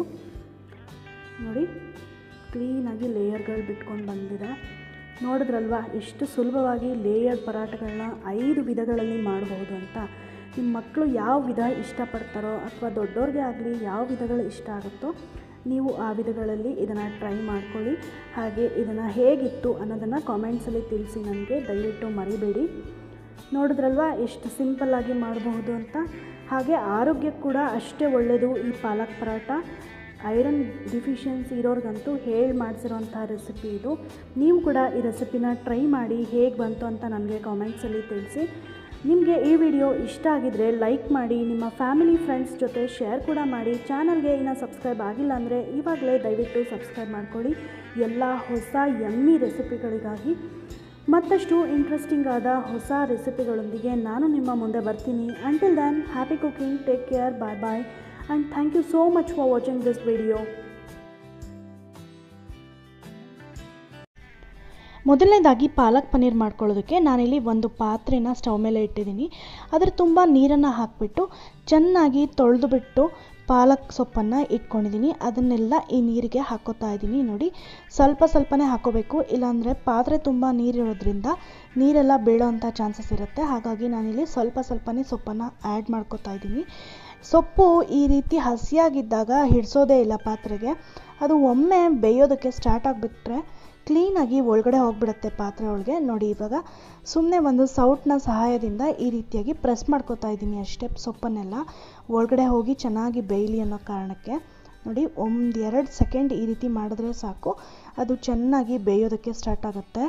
ನೋಡಿ ಕ್ಲೀನಾಗಿ ಲೇಯರ್ಗಳು ಬಿಟ್ಕೊಂಡು ಬಂದಿದೆ ನೋಡಿದ್ರಲ್ವಾ ಎಷ್ಟು ಸುಲಭವಾಗಿ ಲೇಯರ್ ಪರಾಟಗಳನ್ನ ಐದು ವಿಧಗಳಲ್ಲಿ ಮಾಡಬಹುದು ಅಂತ ನಿಮ್ಮ ಮಕ್ಕಳು ಯಾವ ವಿಧ ಇಷ್ಟಪಡ್ತಾರೋ ಅಥವಾ ದೊಡ್ಡವ್ರಿಗೆ ಆಗಲಿ ಯಾವ ವಿಧಗಳು ಇಷ್ಟ ಆಗುತ್ತೋ ನೀವು ಆ ವಿಧಗಳಲ್ಲಿ ಇದನ್ನು ಟ್ರೈ ಮಾಡ್ಕೊಳ್ಳಿ ಹಾಗೆ ಇದನ್ನು ಹೇಗಿತ್ತು ಅನ್ನೋದನ್ನು ಕಾಮೆಂಟ್ಸಲ್ಲಿ ತಿಳಿಸಿ ನನಗೆ ದಯವಿಟ್ಟು ಮರಿಬೇಡಿ ನೋಡಿದ್ರಲ್ವಾ ಎಷ್ಟು ಸಿಂಪಲ್ಲಾಗಿ ಮಾಡಬಹುದು ಅಂತ ಹಾಗೆ ಆರೋಗ್ಯಕ್ಕೆ ಕೂಡ ಅಷ್ಟೇ ಒಳ್ಳೆಯದು ಈ ಪಾಲಕ್ ಪರಾಟ ಐರನ್ ಡಿಫಿಷಿಯನ್ಸಿ ಇರೋರಿಗಂತೂ ಹೇಳಿ ಮಾಡಿಸಿರೋಂಥ ರೆಸಿಪಿ ಇದು ನೀವು ಕೂಡ ಈ ರೆಸಿಪಿನ ಟ್ರೈ ಮಾಡಿ ಹೇಗೆ ಬಂತು ಅಂತ ನನಗೆ ಕಾಮೆಂಟ್ಸಲ್ಲಿ ತಿಳಿಸಿ ನಿಮಗೆ ಈ ವಿಡಿಯೋ ಇಷ್ಟ ಆಗಿದರೆ ಲೈಕ್ ಮಾಡಿ ನಿಮ್ಮ ಫ್ಯಾಮಿಲಿ ಫ್ರೆಂಡ್ಸ್ ಜೊತೆ ಶೇರ್ ಕೂಡ ಮಾಡಿ ಚಾನಲ್ಗೆ ಇನ್ನೂ ಸಬ್ಸ್ಕ್ರೈಬ್ ಆಗಿಲ್ಲ ಅಂದರೆ ಇವಾಗಲೇ ದಯವಿಟ್ಟು ಸಬ್ಸ್ಕ್ರೈಬ್ ಮಾಡ್ಕೊಳ್ಳಿ ಎಲ್ಲ ಹೊಸ ಎಮ್ಮಿ ರೆಸಿಪಿಗಳಿಗಾಗಿ ಮತ್ತಷ್ಟು ಇಂಟ್ರೆಸ್ಟಿಂಗ್ ಆದ ಹೊಸ ರೆಸಿಪಿಗಳೊಂದಿಗೆ ನಾನು ನಿಮ್ಮ ಮುಂದೆ ಬರ್ತೀನಿ until then happy cooking take care bye bye and thank you so much for watching this video ಮೊದಲನೇದಾಗಿ ಪಾಲಕ್ ಪನ್ನೀರ್ ಮಾಡ್ಕೊಳ್ಳೋದಕ್ಕೆ ನಾನಿಲ್ಲಿ ಒಂದು ಪಾತ್ರೆನ ಸ್ಟವ್ ಮೇಲೆ ಇಟ್ಟಿದ್ದೀನಿ ಅದ್ರ ತುಂಬ ನೀರನ್ನು ಹಾಕಿಬಿಟ್ಟು ಚೆನ್ನಾಗಿ ತೊಳೆದು ಬಿಟ್ಟು ಪಾಲಕ್ ಸೊಪ್ಪನ್ನು ಇಟ್ಕೊಂಡಿದ್ದೀನಿ ಅದನ್ನೆಲ್ಲ ಈ ನೀರಿಗೆ ಹಾಕೋತಾ ಇದ್ದೀನಿ ನೋಡಿ ಸ್ವಲ್ಪ ಸ್ವಲ್ಪನೇ ಹಾಕೋಬೇಕು ಇಲ್ಲಾಂದರೆ ಪಾತ್ರೆ ತುಂಬ ನೀರಿರೋದ್ರಿಂದ ನೀರೆಲ್ಲ ಬೀಳೋವಂಥ ಚಾನ್ಸಸ್ ಇರುತ್ತೆ ಹಾಗಾಗಿ ನಾನಿಲ್ಲಿ ಸ್ವಲ್ಪ ಸ್ವಲ್ಪನೇ ಸೊಪ್ಪನ್ನು ಆ್ಯಡ್ ಮಾಡ್ಕೋತಾ ಇದ್ದೀನಿ ಸೊಪ್ಪು ಈ ರೀತಿ ಹಸಿಯಾಗಿದ್ದಾಗ ಹಿಡಿಸೋದೇ ಇಲ್ಲ ಪಾತ್ರೆಗೆ ಅದು ಒಮ್ಮೆ ಬೇಯೋದಕ್ಕೆ ಸ್ಟಾರ್ಟ್ ಆಗಿಬಿಟ್ರೆ ಕ್ಲೀನಾಗಿ ಒಳಗಡೆ ಹೋಗ್ಬಿಡುತ್ತೆ ಪಾತ್ರೆ ಒಳಗೆ ನೋಡಿ ಇವಾಗ ಸುಮ್ಮನೆ ಒಂದು ಸೌಟ್ನ ಸಹಾಯದಿಂದ ಈ ರೀತಿಯಾಗಿ ಪ್ರೆಸ್ ಮಾಡ್ಕೋತಾ ಇದ್ದೀನಿ ಅಷ್ಟೇ ಸೊಪ್ಪನ್ನೆಲ್ಲ ಒಳಗಡೆ ಹೋಗಿ ಚೆನ್ನಾಗಿ ಬೇಯಲಿ ಅನ್ನೋ ಕಾರಣಕ್ಕೆ ನೋಡಿ ಒಂದು ಎರಡು ಸೆಕೆಂಡ್ ಈ ರೀತಿ ಮಾಡಿದ್ರೆ ಸಾಕು ಅದು ಚೆನ್ನಾಗಿ ಬೇಯೋದಕ್ಕೆ ಸ್ಟಾರ್ಟ್ ಆಗುತ್ತೆ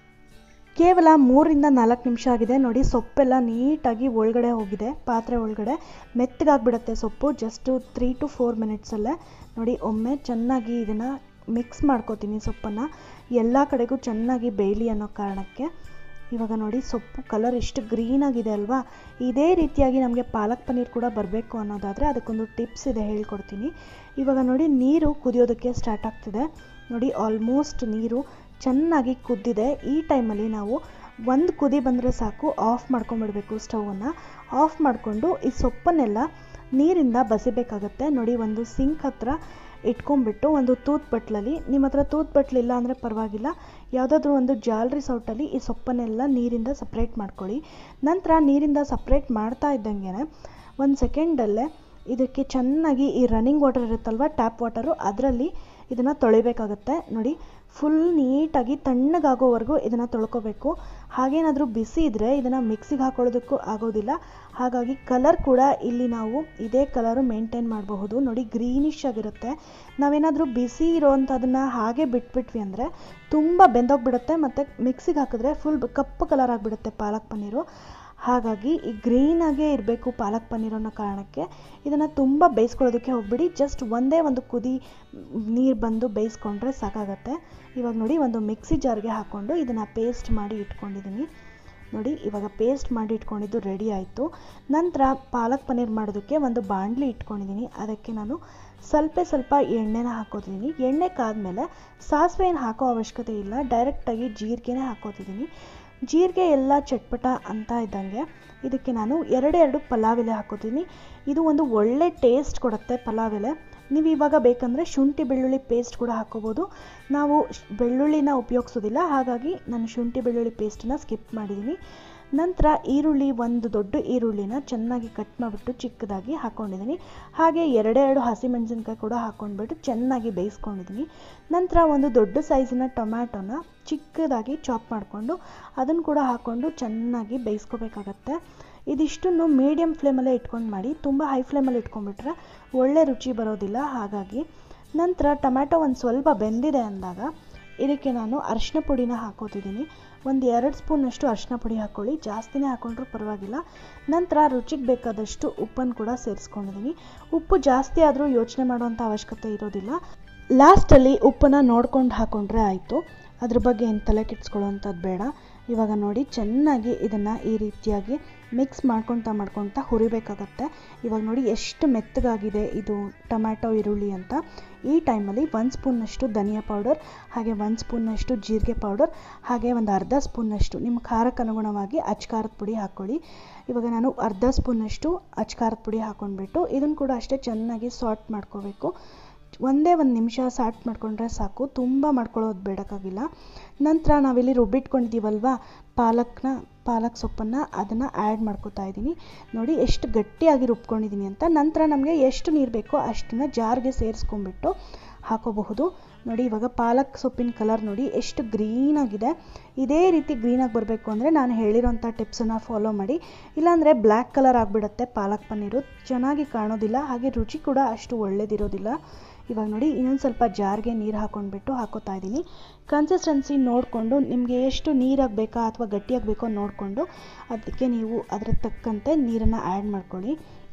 ಕೇವಲ ಮೂರರಿಂದ ನಾಲ್ಕು ನಿಮಿಷ ಆಗಿದೆ ನೋಡಿ ಸೊಪ್ಪೆಲ್ಲ ನೀಟಾಗಿ ಒಳಗಡೆ ಹೋಗಿದೆ ಪಾತ್ರೆ ಒಳಗಡೆ ಮೆತ್ತಗಾಗ್ಬಿಡುತ್ತೆ ಸೊಪ್ಪು ಜಸ್ಟು ತ್ರೀ ಟು ಫೋರ್ ಮಿನಿಟ್ಸಲ್ಲೇ ನೋಡಿ ಒಮ್ಮೆ ಚೆನ್ನಾಗಿ ಇದನ್ನು ಮಿಕ್ಸ್ ಮಾಡ್ಕೋತೀನಿ ಸೊಪ್ಪನ್ನು ಎಲ್ಲ ಕಡೆಗೂ ಚೆನ್ನಾಗಿ ಬೇಯಲಿ ಅನ್ನೋ ಕಾರಣಕ್ಕೆ ಇವಾಗ ನೋಡಿ ಸೊಪ್ಪು ಕಲರ್ ಎಷ್ಟು ಗ್ರೀನಾಗಿದೆ ಅಲ್ವಾ ಇದೇ ರೀತಿಯಾಗಿ ನಮಗೆ ಪಾಲಕ್ ಪನ್ನೀರ್ ಕೂಡ ಬರಬೇಕು ಅನ್ನೋದಾದರೆ ಅದಕ್ಕೊಂದು ಟಿಪ್ಸ್ ಇದೆ ಹೇಳ್ಕೊಡ್ತೀನಿ ಇವಾಗ ನೋಡಿ ನೀರು ಕುದಿಯೋದಕ್ಕೆ ಸ್ಟಾರ್ಟ್ ಆಗ್ತಿದೆ ನೋಡಿ ಆಲ್ಮೋಸ್ಟ್ ನೀರು ಚೆನ್ನಾಗಿ ಕುದ್ದಿದೆ ಈ ಟೈಮಲ್ಲಿ ನಾವು ಒಂದು ಕುದಿ ಬಂದರೆ ಸಾಕು ಆಫ್ ಮಾಡ್ಕೊಂಬಿಡ್ಬೇಕು ಸ್ಟವನ್ನು ಆಫ್ ಮಾಡಿಕೊಂಡು ಈ ಸೊಪ್ಪನ್ನೆಲ್ಲ ನೀರಿಂದ ಬಸಿಬೇಕಾಗತ್ತೆ ನೋಡಿ ಒಂದು ಸಿಂಕ್ ಹತ್ರ ಇಟ್ಕೊಂಡ್ಬಿಟ್ಟು ಒಂದು ತೂತ್ ಬಟ್ಲಲ್ಲಿ ನಿಮ್ಮ ಹತ್ರ ತೂತ್ ಬಟ್ಲಿಲ್ಲ ಅಂದರೆ ಪರವಾಗಿಲ್ಲ ಯಾವುದಾದ್ರೂ ಒಂದು ಜಾಲ್ರಿ ಸೌಟಲ್ಲಿ ಈ ಸೊಪ್ಪನ್ನೆಲ್ಲ ನೀರಿಂದ ಸಪ್ರೇಟ್ ಮಾಡ್ಕೊಳ್ಳಿ ನಂತರ ನೀರಿಂದ ಸಪ್ರೇಟ್ ಮಾಡ್ತಾ ಇದ್ದಂಗೆ ಒಂದು ಸೆಕೆಂಡಲ್ಲೇ ಇದಕ್ಕೆ ಚೆನ್ನಾಗಿ ಈ ರನ್ನಿಂಗ್ ವಾಟರ್ ಇರುತ್ತಲ್ವ ಟ್ಯಾಪ್ ವಾಟರು ಅದರಲ್ಲಿ ಇದನ್ನು ತೊಳಿಬೇಕಾಗತ್ತೆ ನೋಡಿ ಫುಲ್ ನೀಟಾಗಿ ತಣ್ಣಗಾಗೋವರೆಗೂ ಇದನ್ನು ತೊಳ್ಕೊಬೇಕು ಹಾಗೇನಾದರೂ ಬಿಸಿ ಇದ್ದರೆ ಇದನ್ನು ಮಿಕ್ಸಿಗೆ ಹಾಕೊಳ್ಳೋದಕ್ಕೂ ಆಗೋದಿಲ್ಲ ಹಾಗಾಗಿ ಕಲರ್ ಕೂಡ ಇಲ್ಲಿ ನಾವು ಇದೇ ಕಲರು ಮೇಂಟೈನ್ ಮಾಡಬಹುದು ನೋಡಿ ಗ್ರೀನಿಶ್ ಆಗಿರುತ್ತೆ ನಾವೇನಾದರೂ ಬಿಸಿ ಇರೋವಂಥದ್ದನ್ನು ಹಾಗೆ ಬಿಟ್ಬಿಟ್ವಿ ಅಂದರೆ ತುಂಬ ಬೆಂದೋಗ್ಬಿಡುತ್ತೆ ಮತ್ತು ಮಿಕ್ಸಿಗೆ ಹಾಕಿದ್ರೆ ಫುಲ್ ಕಪ್ಪು ಕಲರ್ ಆಗಿಬಿಡುತ್ತೆ ಪಾಲಕ್ ಪನ್ನೀರು ಹಾಗಾಗಿ ಈ ಗ್ರೀನಾಗೇ ಇರಬೇಕು ಪಾಲಕ್ ಪನ್ನೀರ್ ಅನ್ನೋ ಕಾರಣಕ್ಕೆ ಇದನ್ನು ತುಂಬ ಬೇಯಿಸ್ಕೊಳ್ಳೋದಕ್ಕೆ ಹೋಗ್ಬಿಡಿ ಜಸ್ಟ್ ಒಂದೇ ಒಂದು ಕುದಿ ನೀರು ಬಂದು ಬೇಯಿಸ್ಕೊಂಡ್ರೆ ಸಾಕಾಗತ್ತೆ ಇವಾಗ ನೋಡಿ ಒಂದು ಮಿಕ್ಸಿ ಜಾರ್ಗೆ ಹಾಕ್ಕೊಂಡು ಇದನ್ನು ಪೇಸ್ಟ್ ಮಾಡಿ ಇಟ್ಕೊಂಡಿದ್ದೀನಿ ನೋಡಿ ಇವಾಗ ಪೇಸ್ಟ್ ಮಾಡಿ ಇಟ್ಕೊಂಡಿದ್ದು ರೆಡಿ ಆಯಿತು ನಂತರ ಪಾಲಕ್ ಪನ್ನೀರ್ ಮಾಡೋದಕ್ಕೆ ಒಂದು ಬಾಣಲಿ ಇಟ್ಕೊಂಡಿದ್ದೀನಿ ಅದಕ್ಕೆ ನಾನು ಸ್ವಲ್ಪ ಸ್ವಲ್ಪ ಎಣ್ಣೆನ ಹಾಕೋತಿದ್ದೀನಿ ಎಣ್ಣೆ ಕಾದ್ಮೇಲೆ ಸಾಸಿವೆ ಏನು ಹಾಕೋ ಅವಶ್ಯಕತೆ ಇಲ್ಲ ಡೈರೆಕ್ಟಾಗಿ ಜೀರಿಗೆನೇ ಹಾಕೋತಿದ್ದೀನಿ ಜೀರಿಗೆ ಎಲ್ಲ ಚಟ್ಪಟ ಅಂತ ಇದ್ದಂಗೆ ಇದಕ್ಕೆ ನಾನು ಎರಡೆರಡು ಪಲಾವ್ ಎಲೆ ಹಾಕೋತೀನಿ ಇದು ಒಂದು ಒಳ್ಳೆ ಟೇಸ್ಟ್ ಕೊಡುತ್ತೆ ಪಲಾವ್ ಎಲೆ ನೀವು ಇವಾಗ ಬೇಕಂದರೆ ಶುಂಠಿ ಬೆಳ್ಳುಳ್ಳಿ ಪೇಸ್ಟ್ ಕೂಡ ಹಾಕೋಬೋದು ನಾವು ಬೆಳ್ಳುಳ್ಳಿನ ಉಪಯೋಗಿಸೋದಿಲ್ಲ ಹಾಗಾಗಿ ನಾನು ಶುಂಠಿ ಬೆಳ್ಳುಳ್ಳಿ ಪೇಸ್ಟನ್ನ ಸ್ಕಿಪ್ ಮಾಡಿದ್ದೀನಿ ನಂತರ ಈರುಳ್ಳಿ ಒಂದು ದೊಡ್ಡ ಈರುಳ್ಳಿನ ಚೆನ್ನಾಗಿ ಕಟ್ ಮಾಡಿಬಿಟ್ಟು ಚಿಕ್ಕದಾಗಿ ಹಾಕ್ಕೊಂಡಿದ್ದೀನಿ ಹಾಗೆ ಎರಡೆರಡು ಹಸಿಮೆಣಸಿನ್ಕಾಯಿ ಕೂಡ ಹಾಕ್ಕೊಂಡ್ಬಿಟ್ಟು ಚೆನ್ನಾಗಿ ಬೇಯಿಸ್ಕೊಂಡಿದ್ದೀನಿ ನಂತರ ಒಂದು ದೊಡ್ಡ ಸೈಜಿನ ಟೊಮ್ಯಾಟೊನ ಚಿಕ್ಕದಾಗಿ ಚಾಪ್ ಮಾಡಿಕೊಂಡು ಅದನ್ನು ಕೂಡ ಹಾಕ್ಕೊಂಡು ಚೆನ್ನಾಗಿ ಬೇಯಿಸ್ಕೋಬೇಕಾಗತ್ತೆ ಇದಿಷ್ಟನ್ನು ಮೀಡಿಯಮ್ ಫ್ಲೇಮಲ್ಲೇ ಇಟ್ಕೊಂಡು ಮಾಡಿ ತುಂಬ ಹೈ ಫ್ಲೇಮಲ್ಲಿ ಇಟ್ಕೊಂಡ್ಬಿಟ್ರೆ ಒಳ್ಳೆ ರುಚಿ ಬರೋದಿಲ್ಲ ಹಾಗಾಗಿ ನಂತರ ಟೊಮ್ಯಾಟೊ ಒಂದು ಸ್ವಲ್ಪ ಬೆಂದಿದೆ ಅಂದಾಗ ಇದಕ್ಕೆ ನಾನು ಅರಿಶಿನ ಪುಡಿನ ಹಾಕೋತಿದ್ದೀನಿ ಒಂದು ಎರಡು ಸ್ಪೂನಷ್ಟು ಅರಿಶಿನ ಪುಡಿ ಹಾಕ್ಕೊಳ್ಳಿ ಜಾಸ್ತಿನೇ ಹಾಕ್ಕೊಂಡ್ರೂ ಪರವಾಗಿಲ್ಲ ನಂತರ ರುಚಿಗೆ ಬೇಕಾದಷ್ಟು ಉಪ್ಪನ್ನು ಕೂಡ ಸೇರಿಸ್ಕೊಂಡಿದ್ದೀನಿ ಉಪ್ಪು ಜಾಸ್ತಿ ಆದರೂ ಯೋಚನೆ ಮಾಡುವಂಥ ಅವಶ್ಯಕತೆ ಇರೋದಿಲ್ಲ ಲಾಸ್ಟಲ್ಲಿ ಉಪ್ಪನ್ನು ನೋಡ್ಕೊಂಡು ಹಾಕ್ಕೊಂಡ್ರೆ ಆಯಿತು ಅದ್ರ ಬಗ್ಗೆ ಏನು ತಲೆ ಕೆಡಿಸ್ಕೊಳ್ಳೋವಂಥದ್ದು ಬೇಡ ಇವಾಗ ನೋಡಿ ಚೆನ್ನಾಗಿ ಇದನ್ನು ಈ ರೀತಿಯಾಗಿ ಮಿಕ್ಸ್ ಮಾಡ್ಕೊತಾ ಮಾಡ್ಕೊತಾ ಹುರಿಬೇಕಾಗತ್ತೆ ಇವಾಗ ನೋಡಿ ಎಷ್ಟು ಮೆತ್ತಗಾಗಿದೆ ಇದು ಟೊಮ್ಯಾಟೊ ಈರುಳ್ಳಿ ಅಂತ ಈ ಟೈಮಲ್ಲಿ ಒಂದು ಸ್ಪೂನ್ನಷ್ಟು ಧನಿಯಾ ಪೌಡರ್ ಹಾಗೆ ಒಂದು ಸ್ಪೂನ್ನಷ್ಟು ಜೀರಿಗೆ ಪೌಡರ್ ಹಾಗೆ ಒಂದು ಅರ್ಧ ಸ್ಪೂನ್ನಷ್ಟು ನಿಮ್ಮ ಖಾರಕ್ಕೆ ಅನುಗುಣವಾಗಿ ಅಚ್ಕಾರದ ಪುಡಿ ಹಾಕ್ಕೊಳ್ಳಿ ಇವಾಗ ನಾನು ಅರ್ಧ ಸ್ಪೂನ್ನಷ್ಟು ಅಚ್ಕಾರದ ಪುಡಿ ಹಾಕ್ಕೊಂಡ್ಬಿಟ್ಟು ಇದನ್ನು ಕೂಡ ಅಷ್ಟೇ ಚೆನ್ನಾಗಿ ಸಾರ್ಟ್ ಮಾಡ್ಕೋಬೇಕು ಒಂದೇ ಒಂದು ನಿಮಿಷ ಸಾಟ್ ಮಾಡಿಕೊಂಡ್ರೆ ಸಾಕು ತುಂಬ ಮಾಡ್ಕೊಳ್ಳೋದು ಬೇಡಕ್ಕಾಗಿಲ್ಲ ನಂತರ ನಾವಿಲ್ಲಿ ರುಬ್ಬಿಟ್ಕೊಂಡಿದ್ದೀವಲ್ವ ಪಾಲಕ್ನ ಪಾಲಕ್ ಸೊಪ್ಪನ್ನು ಅದನ್ನು ಆ್ಯಡ್ ಮಾಡ್ಕೋತಾ ಇದ್ದೀನಿ ನೋಡಿ ಎಷ್ಟು ಗಟ್ಟಿಯಾಗಿ ರುಬ್ಕೊಂಡಿದ್ದೀನಿ ಅಂತ ನಂತರ ನಮಗೆ ಎಷ್ಟು ನೀರು ಬೇಕೋ ಅಷ್ಟನ್ನು ಜಾರ್ಗೆ ಸೇರಿಸ್ಕೊಂಡ್ಬಿಟ್ಟು ಹಾಕೋಬಹುದು ನೋಡಿ ಇವಾಗ ಪಾಲಕ್ ಸೊಪ್ಪಿನ ಕಲರ್ ನೋಡಿ ಎಷ್ಟು ಗ್ರೀನಾಗಿದೆ ಇದೇ ರೀತಿ ಗ್ರೀನಾಗಿ ಬರಬೇಕು ಅಂದರೆ ನಾನು ಹೇಳಿರೋಂಥ ಟಿಪ್ಸನ್ನು ಫಾಲೋ ಮಾಡಿ ಇಲ್ಲಾಂದರೆ ಬ್ಲ್ಯಾಕ್ ಕಲರ್ ಆಗಿಬಿಡುತ್ತೆ ಪಾಲಕ್ ಪನ್ನೀರು ಚೆನ್ನಾಗಿ ಕಾಣೋದಿಲ್ಲ ಹಾಗೆ ರುಚಿ ಕೂಡ ಅಷ್ಟು ಒಳ್ಳೇದಿರೋದಿಲ್ಲ ಇವಾಗ ನೋಡಿ ಇನ್ನೊಂದು ಸ್ವಲ್ಪ ಜಾರ್ಗೆ ನೀರು ಹಾಕ್ಕೊಂಡ್ಬಿಟ್ಟು ಹಾಕೋತಾ ಇದ್ದೀನಿ ಕನ್ಸಿಸ್ಟೆನ್ಸಿ ನೋಡಿಕೊಂಡು ನಿಮಗೆ ಎಷ್ಟು ನೀರಾಗಿ ಬೇಕಾ ಅಥವಾ ಗಟ್ಟಿಯಾಗಿ ಬೇಕೋ ನೋಡಿಕೊಂಡು ಅದಕ್ಕೆ ನೀವು ಅದರ ತಕ್ಕಂತೆ ನೀರನ್ನು ಆ್ಯಡ್ ಮಾಡ್ಕೊಳ್ಳಿ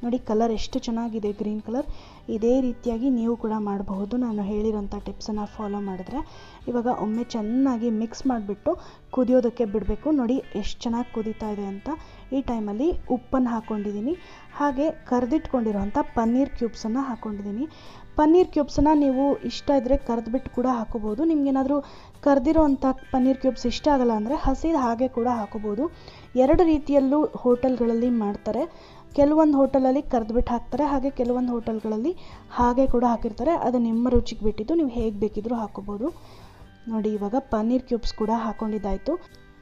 ನೋಡಿ ಕಲರ್ ಎಷ್ಟು ಚೆನ್ನಾಗಿದೆ ಗ್ರೀನ್ ಕಲರ್ ಇದೇ ರೀತಿಯಾಗಿ ನೀವು ಕೂಡ ಮಾಡಬಹುದು ನಾನು ಹೇಳಿರೋಂಥ ಟಿಪ್ಸನ್ನು ಫಾಲೋ ಮಾಡಿದ್ರೆ ಇವಾಗ ಒಮ್ಮೆ ಚೆನ್ನಾಗಿ ಮಿಕ್ಸ್ ಮಾಡಿಬಿಟ್ಟು ಕುದಿಯೋದಕ್ಕೆ ಬಿಡಬೇಕು ನೋಡಿ ಎಷ್ಟು ಚೆನ್ನಾಗಿ ಕುದೀತಾ ಇದೆ ಅಂತ ಈ ಟೈಮಲ್ಲಿ ಉಪ್ಪನ್ನು ಹಾಕ್ಕೊಂಡಿದ್ದೀನಿ ಹಾಗೆ ಕರೆದಿಟ್ಕೊಂಡಿರೋಂಥ ಪನ್ನೀರ್ ಕ್ಯೂಬ್ಸನ್ನು ಹಾಕ್ಕೊಂಡಿದ್ದೀನಿ ಪನ್ನೀರ್ ಕ್ಯೂಬ್ಸನ್ನು ನೀವು ಇಷ್ಟ ಇದ್ದರೆ ಕರೆದ್ಬಿಟ್ಟು ಕೂಡ ಹಾಕೋಬೋದು ನಿಮ್ಗೇನಾದರೂ ಕರೆದಿರೋ ಅಂಥ ಪನ್ನೀರ್ ಕ್ಯೂಬ್ಸ್ ಇಷ್ಟ ಆಗಲ್ಲ ಅಂದರೆ ಹಸಿದು ಹಾಗೆ ಕೂಡ ಹಾಕೋಬೋದು ಎರಡು ರೀತಿಯಲ್ಲೂ ಹೋಟೆಲ್ಗಳಲ್ಲಿ ಮಾಡ್ತಾರೆ ಕೆಲವೊಂದು ಹೋಟೆಲಲ್ಲಿ ಕರೆದ್ಬಿಟ್ಟು ಹಾಕ್ತಾರೆ ಹಾಗೆ ಕೆಲವೊಂದು ಹೋಟೆಲ್ಗಳಲ್ಲಿ ಹಾಗೆ ಕೂಡ ಹಾಕಿರ್ತಾರೆ ಅದು ನಿಮ್ಮ ರುಚಿಗೆ ಬಿಟ್ಟಿದ್ದು ನೀವು ಹೇಗೆ ಬೇಕಿದ್ರೂ ಹಾಕೋಬೋದು ನೋಡಿ ಇವಾಗ ಪನ್ನೀರ್ ಕ್ಯೂಬ್ಸ್ ಕೂಡ ಹಾಕ್ಕೊಂಡಿದ್ದಾಯಿತು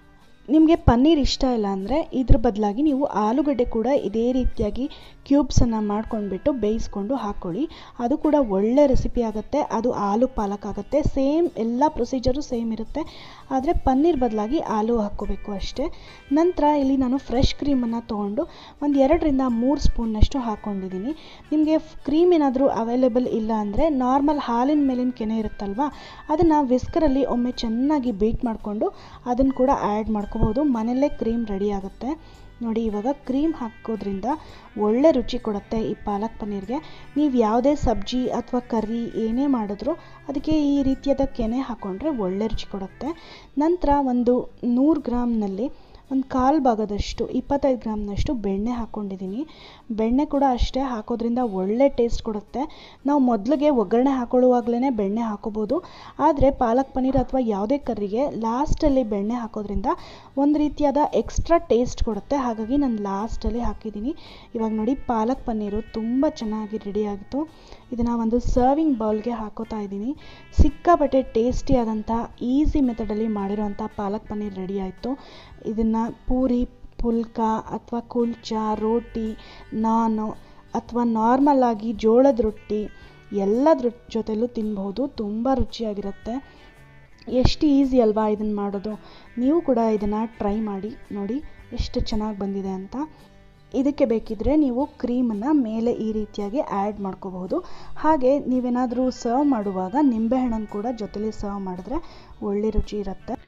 ನಿಮಗೆ ಪನ್ನೀರ್ ಇಷ್ಟ ಇಲ್ಲ ಅಂದರೆ ಇದ್ರ ಬದಲಾಗಿ ನೀವು ಆಲೂಗಡ್ಡೆ ಕೂಡ ಇದೇ ರೀತಿಯಾಗಿ ಕ್ಯೂಬ್ಸನ್ನು ಮಾಡ್ಕೊಂಡ್ಬಿಟ್ಟು ಬೇಯಿಸ್ಕೊಂಡು ಹಾಕ್ಕೊಳ್ಳಿ ಅದು ಕೂಡ ಒಳ್ಳೆ ರೆಸಿಪಿ ಆಗುತ್ತೆ ಅದು ಆಲೂ ಪಾಲಕ್ ಆಗುತ್ತೆ ಸೇಮ್ ಎಲ್ಲ ಪ್ರೊಸೀಜರು ಸೇಮ್ ಇರುತ್ತೆ ಆದರೆ ಪನ್ನೀರ್ ಬದಲಾಗಿ ಆಲೂ ಹಾಕ್ಕೋಬೇಕು ಅಷ್ಟೇ ನಂತರ ಇಲ್ಲಿ ನಾನು ಫ್ರೆಶ್ ಕ್ರೀಮನ್ನು ತೊಗೊಂಡು ಒಂದು ಎರಡರಿಂದ ಮೂರು ಸ್ಪೂನ್ನಷ್ಟು ಹಾಕ್ಕೊಂಡಿದ್ದೀನಿ ನಿಮಗೆ ಕ್ರೀಮ್ ಏನಾದರೂ ಅವೈಲೇಬಲ್ ಇಲ್ಲ ಅಂದರೆ ನಾರ್ಮಲ್ ಹಾಲಿನ ಮೇಲಿನ ಕೆನೆ ಇರುತ್ತಲ್ವ ಅದನ್ನು ವಿಸ್ಕರಲ್ಲಿ ಒಮ್ಮೆ ಚೆನ್ನಾಗಿ ಬೀಟ್ ಮಾಡಿಕೊಂಡು ಅದನ್ನು ಕೂಡ ಆ್ಯಡ್ ಮಾಡ್ಕೋಬೋದು ಮನೆಯಲ್ಲೇ ಕ್ರೀಮ್ ರೆಡಿ ಆಗುತ್ತೆ ನೋಡಿ ಇವಾಗ ಕ್ರೀಮ್ ಹಾಕೋದ್ರಿಂದ ಒಳ್ಳೆ ರುಚಿ ಕೊಡುತ್ತೆ ಈ ಪಾಲಕ್ ಪನ್ನೀರ್ಗೆ ನೀವು ಯಾವುದೇ ಸಬ್ಜಿ ಅಥವಾ ಕರ್ರಿ ಏನೇ ಮಾಡಿದ್ರೂ ಅದಕ್ಕೆ ಈ ರೀತಿಯಾದ ಕೆನೆ ಹಾಕ್ಕೊಂಡ್ರೆ ಒಳ್ಳೆ ರುಚಿ ಕೊಡುತ್ತೆ ನಂತರ ಒಂದು ನೂರು ಗ್ರಾಮ್ನಲ್ಲಿ ಒಂದು ಕಾಲು ಭಾಗದಷ್ಟು ಇಪ್ಪತ್ತೈದು ಗ್ರಾಮ್ನಷ್ಟು ಬೆಣ್ಣೆ ಹಾಕ್ಕೊಂಡಿದ್ದೀನಿ ಬೆಣ್ಣೆ ಕೂಡ ಅಷ್ಟೇ ಹಾಕೋದ್ರಿಂದ ಒಳ್ಳೆ ಟೇಸ್ಟ್ ಕೊಡುತ್ತೆ ನಾವು ಮೊದಲಿಗೆ ಒಗ್ಗರಣೆ ಹಾಕೊಳ್ಳುವಾಗಲೇ ಬೆಣ್ಣೆ ಹಾಕೋಬೋದು ಆದರೆ ಪಾಲಕ್ ಪನ್ನೀರ್ ಅಥವಾ ಯಾವುದೇ ಕರ್ರಿಗೆ ಲಾಸ್ಟಲ್ಲಿ ಬೆಣ್ಣೆ ಹಾಕೋದ್ರಿಂದ ಒಂದು ರೀತಿಯಾದ ಎಕ್ಸ್ಟ್ರಾ ಟೇಸ್ಟ್ ಕೊಡುತ್ತೆ ಹಾಗಾಗಿ ನಾನು ಲಾಸ್ಟಲ್ಲಿ ಹಾಕಿದ್ದೀನಿ ಇವಾಗ ನೋಡಿ ಪಾಲಕ್ ಪನ್ನೀರು ತುಂಬ ಚೆನ್ನಾಗಿ ರೆಡಿ ಆಗಿತ್ತು ಇದನ್ನು ಒಂದು ಸರ್ವಿಂಗ್ ಬೌಲ್ಗೆ ಹಾಕೋತಾ ಇದ್ದೀನಿ ಸಿಕ್ಕಾಪಟ್ಟೆ ಟೇಸ್ಟಿಯಾದಂಥ ಈಸಿ ಮೆಥಡಲ್ಲಿ ಮಾಡಿರೋಂಥ ಪಾಲಕ್ ಪನ್ನೀರ್ ರೆಡಿ ಆಯಿತು ಇದನ್ನು ಪೂರಿ ಪುಲ್ಕ ಅಥವಾ ಕುಲ್ಚಾ ರೋಟಿ ನಾನು ಅಥವಾ ನಾರ್ಮಲ್ ಆಗಿ ಜೋಳದ ರೊಟ್ಟಿ ಎಲ್ಲದ್ರ ಜೊತೆಲೂ ತಿನ್ಬಹುದು ತುಂಬ ರುಚಿಯಾಗಿರುತ್ತೆ ಎಷ್ಟು ಈಸಿ ಅಲ್ವಾ ಇದನ್ನು ಮಾಡೋದು ನೀವು ಕೂಡ ಇದನ್ನು ಟ್ರೈ ಮಾಡಿ ನೋಡಿ ಎಷ್ಟು ಚೆನ್ನಾಗಿ ಬಂದಿದೆ ಅಂತ ಇದಕ್ಕೆ ಬೇಕಿದ್ದರೆ ನೀವು ಕ್ರೀಮನ್ನು ಮೇಲೆ ಈ ರೀತಿಯಾಗಿ ಆ್ಯಡ್ ಮಾಡ್ಕೋಬಹುದು ಹಾಗೆ ನೀವೇನಾದರೂ ಸರ್ವ್ ಮಾಡುವಾಗ ನಿಂಬೆಹಣ್ಣನ್ನು ಕೂಡ ಜೊತೆಲಿ ಸರ್ವ್ ಮಾಡಿದ್ರೆ ಒಳ್ಳೆ ರುಚಿ ಇರುತ್ತೆ